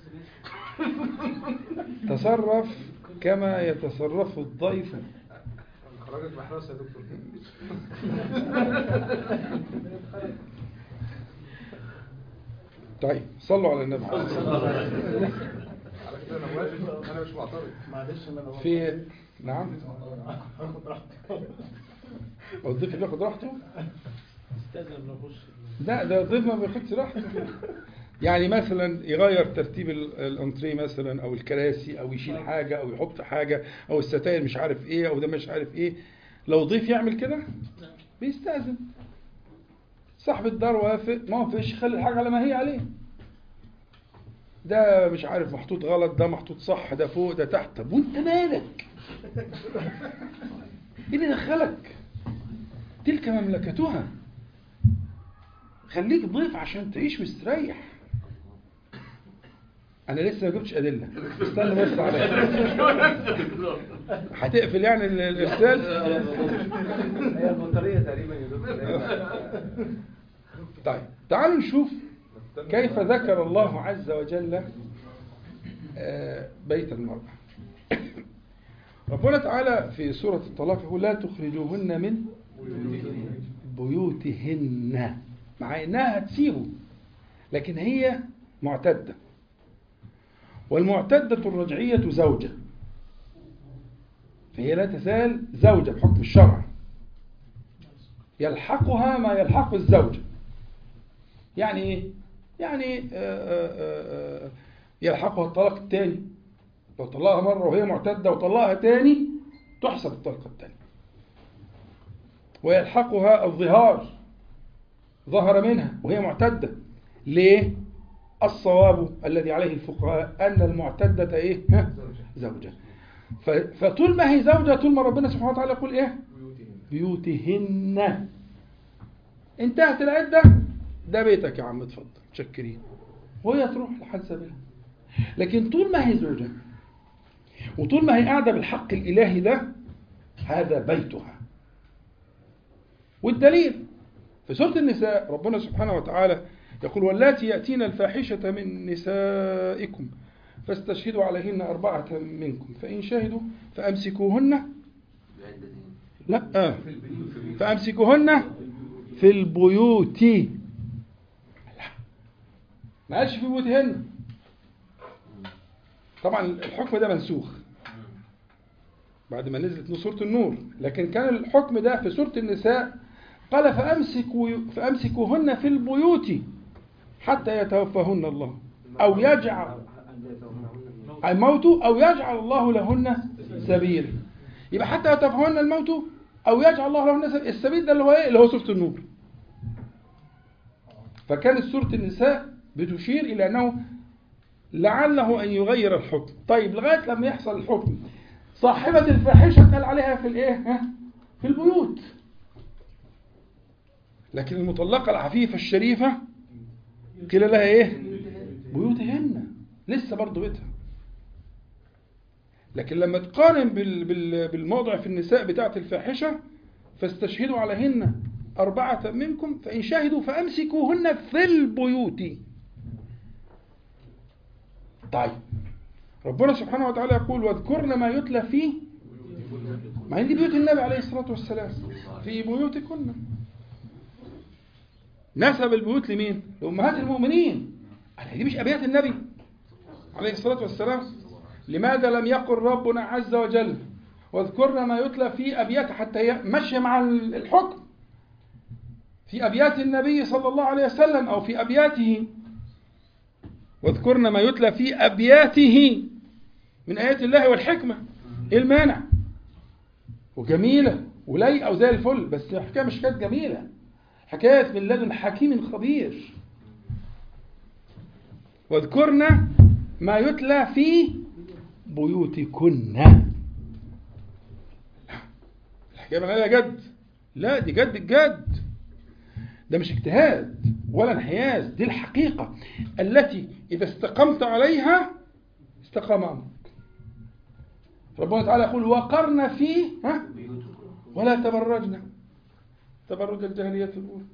Speaker 3: ماشي
Speaker 1: تصرف كما يتصرف الضيف
Speaker 2: خرجت محروسه يا دكتور
Speaker 1: طيب صلوا على النبي
Speaker 2: على كده انا موافق انا مش معترض
Speaker 4: معلش انا لو
Speaker 1: في نعم
Speaker 4: هاخد راحتي
Speaker 1: الضيف بياخد راحته
Speaker 4: استاذن لو اخش
Speaker 1: لا ده الضيف ما بياخدش راحته يعني مثلا يغير ترتيب ال- الانتريه مثلا او الكراسي او يشيل حاجه او يحط حاجه او الستاير مش عارف ايه او ده مش عارف ايه لو ضيف يعمل كده بيستأذن صاحب الدار وافق ما وافقش خلي الحاجه على ما هي عليه ده مش عارف محطوط غلط ده محطوط صح ده فوق ده تحت طب وانت مالك ايه اللي دخلك تلك مملكتها خليك ضيف عشان تعيش مستريح انا لسه ما جبتش ادله استنى بس عليا هتقفل يعني ال- الارسال
Speaker 2: هي البطاريه تقريبا يا دكتور
Speaker 1: طيب تعالوا نشوف كيف ذكر الله عز وجل آه، بيت المرأة ربنا تعالى في سورة الطلاق يقول لا تخرجوهن من بيوتهن مع انها هتسيبه لكن هي معتدة والمعتدة الرجعية زوجة فهي لا تزال زوجة بحكم الشرع يلحقها ما يلحق الزوجة يعني ايه؟ يعني آه، آه، آه، يلحقها الطلاق الثاني لو طلقها مرة وهي معتدة وطلقها تاني تحسب الطلقة الثانية ويلحقها الظهار ظهر منها وهي معتدة ليه؟ الصواب الذي عليه الفقهاء أن المعتدة إيه؟ ها؟ زوجة ف- فطول ما هي زوجة طول ما ربنا سبحانه وتعالى يقول إيه؟ بيوتهن انتهت العدة ده بيتك يا عم اتفضل تشكرين وهي تروح لحال سبيلها لكن طول ما هي زوجة وطول ما هي قاعدة بالحق الإلهي ده هذا بيتها والدليل في سورة النساء ربنا سبحانه وتعالى يقول واللاتي يأتين الفاحشة من نسائكم فاستشهدوا عليهن أربعة منكم فإن شهدوا فأمسكوهن لا فأمسكوهن في البيوت لا ما قالش في بيوتهن طبعا الحكم ده منسوخ بعد ما نزلت سورة النور لكن كان الحكم ده في سورة النساء قال فأمسكوا فأمسكوهن في البيوت حتى يتوفاهن الله أو يجعل الموت أو يجعل الله لهن سبيلا يبقى حتى يتوفاهن الموت أو يجعل الله لهن سبيلا السبيل ده اللي هو إيه؟ اللي هو سورة النور فكانت سورة النساء بتشير إلى أنه لعله أن يغير الحكم طيب لغاية لما يحصل الحكم صاحبة الفاحشة قال عليها في الإيه؟ ها؟ في البيوت لكن المطلقة العفيفة الشريفة قيل لها إيه؟ بيوتهن لسه برضه بيتها لكن لما تقارن بال بال بالموضع في النساء بتاعة الفاحشة فاستشهدوا عليهن أربعة منكم فإن شهدوا فأمسكوهن في البيوت طيب ربنا سبحانه وتعالى يقول واذكرن ما يتلى فيه ما عندي بيوت النبي عليه الصلاة والسلام في بيوتكن نسب البيوت لمين؟ لأمهات المؤمنين قال دي مش أبيات النبي عليه الصلاة والسلام لماذا لم يقل ربنا عز وجل واذكرن ما يتلى في أبيات حتى هي ماشية مع الحكم في أبيات النبي صلى الله عليه وسلم أو في أبياته واذكرن ما يتلى في أبياته من آيات الله والحكمة إيه المانع وجميلة ولايقة وزي الفل بس الحكاية مش كانت جميلة حكاية من لدن حكيم خبير واذكرن ما يتلى في بيوتكن الحكاية معناها جد لا دي جد الجد ده مش اجتهاد ولا انحياز دي الحقيقة التي إذا استقمت عليها استقام أمرك ربنا تعالى يقول وقرن في ها ولا تبرجنا تبرج الجاهلية الأولى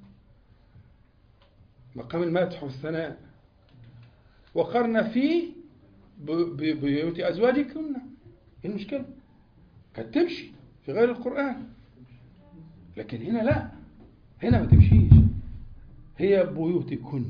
Speaker 1: مقام المدح والثناء وقرن في بيوت أزواجكن ايه المشكلة كانت تمشي في غير القرآن لكن هنا لا هنا ما تمشيش هي بيوتكن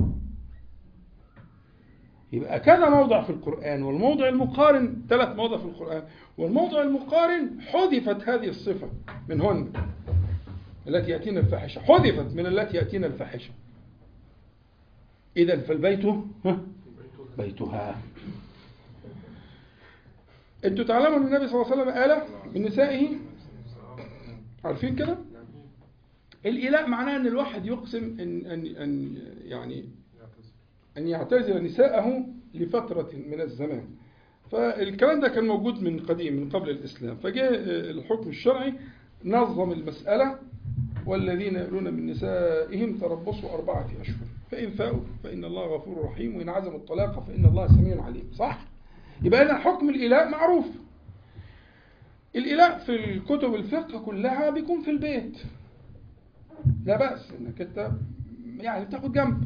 Speaker 1: يبقى كذا موضع في القرآن والموضع المقارن ثلاث مواضع في القرآن والموضع المقارن حذفت هذه الصفة منهن التي يأتينا الفاحشة حذفت من التي يأتينا الفاحشة إذا فالبيت بيتها انتوا تعلموا ان النبي صلى الله عليه وسلم قال من نسائه عارفين كده الإلاء معناه ان الواحد يقسم ان ان ان يعني ان يعتزل نساءه لفترة من الزمان فالكلام ده كان موجود من قديم من قبل الإسلام فجاء الحكم الشرعي نظم المسألة والذين يألون من نسائهم تربصوا أربعة أشهر فإن فاءوا فإن الله غفور رحيم وإن عزموا الطلاق فإن الله سميع عليم صح؟ يبقى إذا حكم الإلاء معروف الإلاء في الكتب الفقه كلها بيكون في البيت لا بأس إنك أنت يعني تاخد جنب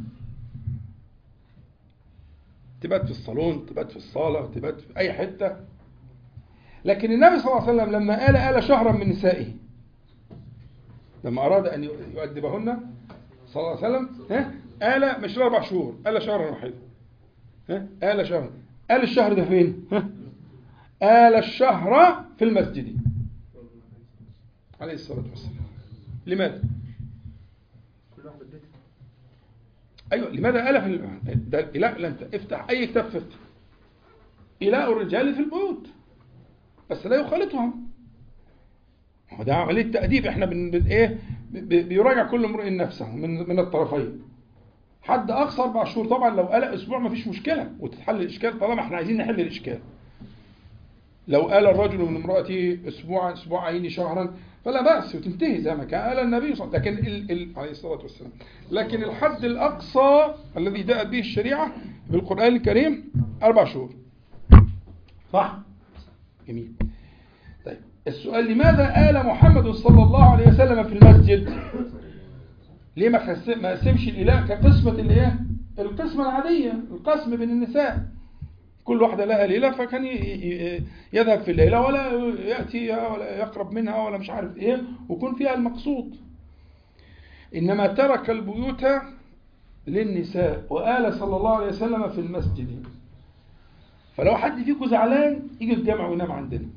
Speaker 1: تبات في الصالون تبات في الصالة تبات في أي حتة لكن النبي صلى الله عليه وسلم لما قال قال شهرا من نسائه لما أراد أن يؤدبهن صلى الله عليه وسلم ها قال مش أربع شهور قال شهرا واحدا ها قال شهرا قال الشهر ده فين ها قال الشهر في المسجد عليه الصلاة والسلام لماذا
Speaker 2: كل واحد بالبيت
Speaker 1: أيوة لماذا قال في ال- ده الإله لا أنت افتح أي كتاب فقه إله الرجال في البيوت بس لا يخالطهم هو ده عملية تأديب احنا بن بن- ايه ب- ب- بيراجع كل امرئ نفسه من من الطرفين حد اقصى اربع شهور طبعا لو قال اسبوع ما فيش مشكله وتتحل الاشكال طالما احنا عايزين نحل الاشكال لو قال الرجل من امرأته اسبوعا اسبوعين شهرا فلا بأس وتنتهي زي ما كان قال النبي صلى الله عليه وسلم لكن ال... ال... عليه الصلاة والسلام لكن الحد الأقصى الذي جاءت به الشريعة بالقرآن الكريم أربع شهور صح؟ جميل طيب السؤال لماذا قال محمد صلى الله عليه وسلم في المسجد ليه ما خس... ما قسمش الإله كقسمة الايه القسمة العادية القسم بين النساء كل واحدة لها ليلة فكان ي- ي- يذهب في الليلة ولا يأتيها ولا يقرب منها ولا مش عارف ايه ويكون فيها المقصود إنما ترك البيوت للنساء وآل صلى الله عليه وسلم في المسجد فلو حد فيكم زعلان يجي الجامع وينام عندنا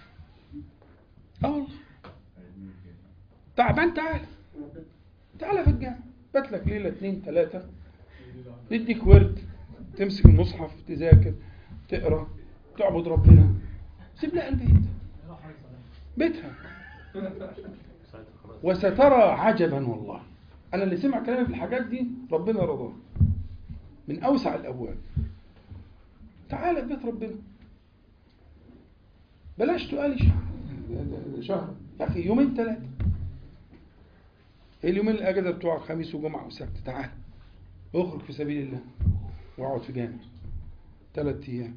Speaker 1: اه والله تعبان تعال تعال في الجامع بات لك ليلة اتنين تلاتة نديك ورد تمسك المصحف تذاكر تقرا تعبد ربنا سيب لها البيت بيتها وسترى عجبا والله انا اللي سمع كلامي في الحاجات دي ربنا رضاه من اوسع الابواب تعال بيت ربنا بلاش تقالي شهر شهر يا اخي يومين ثلاثه اليومين الاجازه بتوع خميس وجمعه وسبت تعال اخرج في سبيل الله واقعد في جامع ثلاث ايام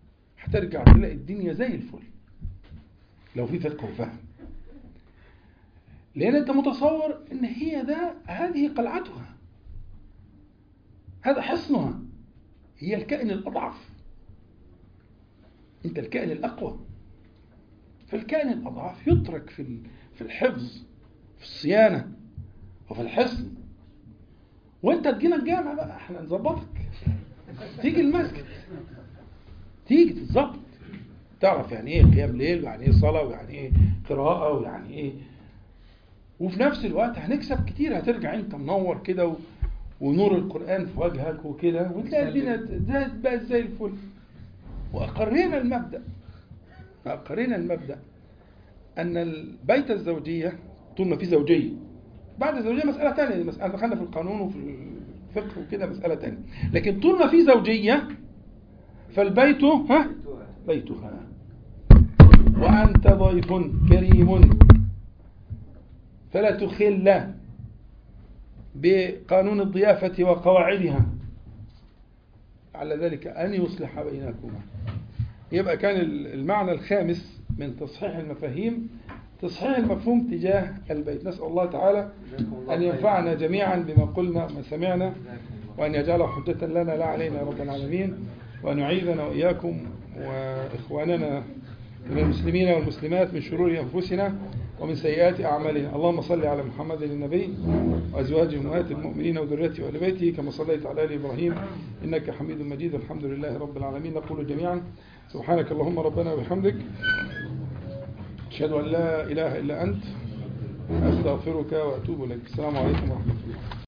Speaker 1: هترجع تلاقي الدنيا زي الفل لو في فقه وفهم لأن أنت متصور أن هي ده هذه قلعتها هذا حصنها هي الكائن الأضعف أنت الكائن الأقوى فالكائن الأضعف يترك في ال- في الحفظ في الصيانة وفي الحصن وانت تجينا الجامع بقى احنا نظبطك تيجي المسجد تيجي تتظبط تعرف يعني ايه قيام ليل ويعني ايه صلاة ويعني ايه قراءة ويعني ايه وفي نفس الوقت هنكسب كتير هترجع انت منور كده و... ونور القرآن في وجهك وكده وتلاقي الدنيا زادت بقت زي الفل وأقرينا المبدأ أقرينا المبدأ أن البيت الزوجية طول ما في زوجية بعد الزوجية مسألة تانية مسألة دخلنا في القانون وفي الفقه وكده مسألة تانية لكن طول ما في زوجية فالبيت ها بيتها وأنت ضيف كريم فلا تخل بقانون الضيافة وقواعدها على ذلك أن يصلح بينكما يبقى كان المعنى الخامس من تصحيح المفاهيم تصحيح المفهوم تجاه البيت نسأل الله تعالى أن ينفعنا جميعا بما قلنا وما سمعنا وأن يجعله حجة لنا لا علينا يا رب العالمين وأن يعيذنا وإياكم وإخواننا من المسلمين والمسلمات من شرور أنفسنا ومن سيئات أعمالنا اللهم صل على محمد النبي وأزواجه أمهات المؤمنين وذريته وآل بيته كما صليت على آل إبراهيم إنك حميد مجيد الحمد لله رب العالمين نقول جميعا سبحانك اللهم ربنا وبحمدك أشهد أن لا إله إلا أنت أستغفرك وأتوب إليك السلام عليكم ورحمة الله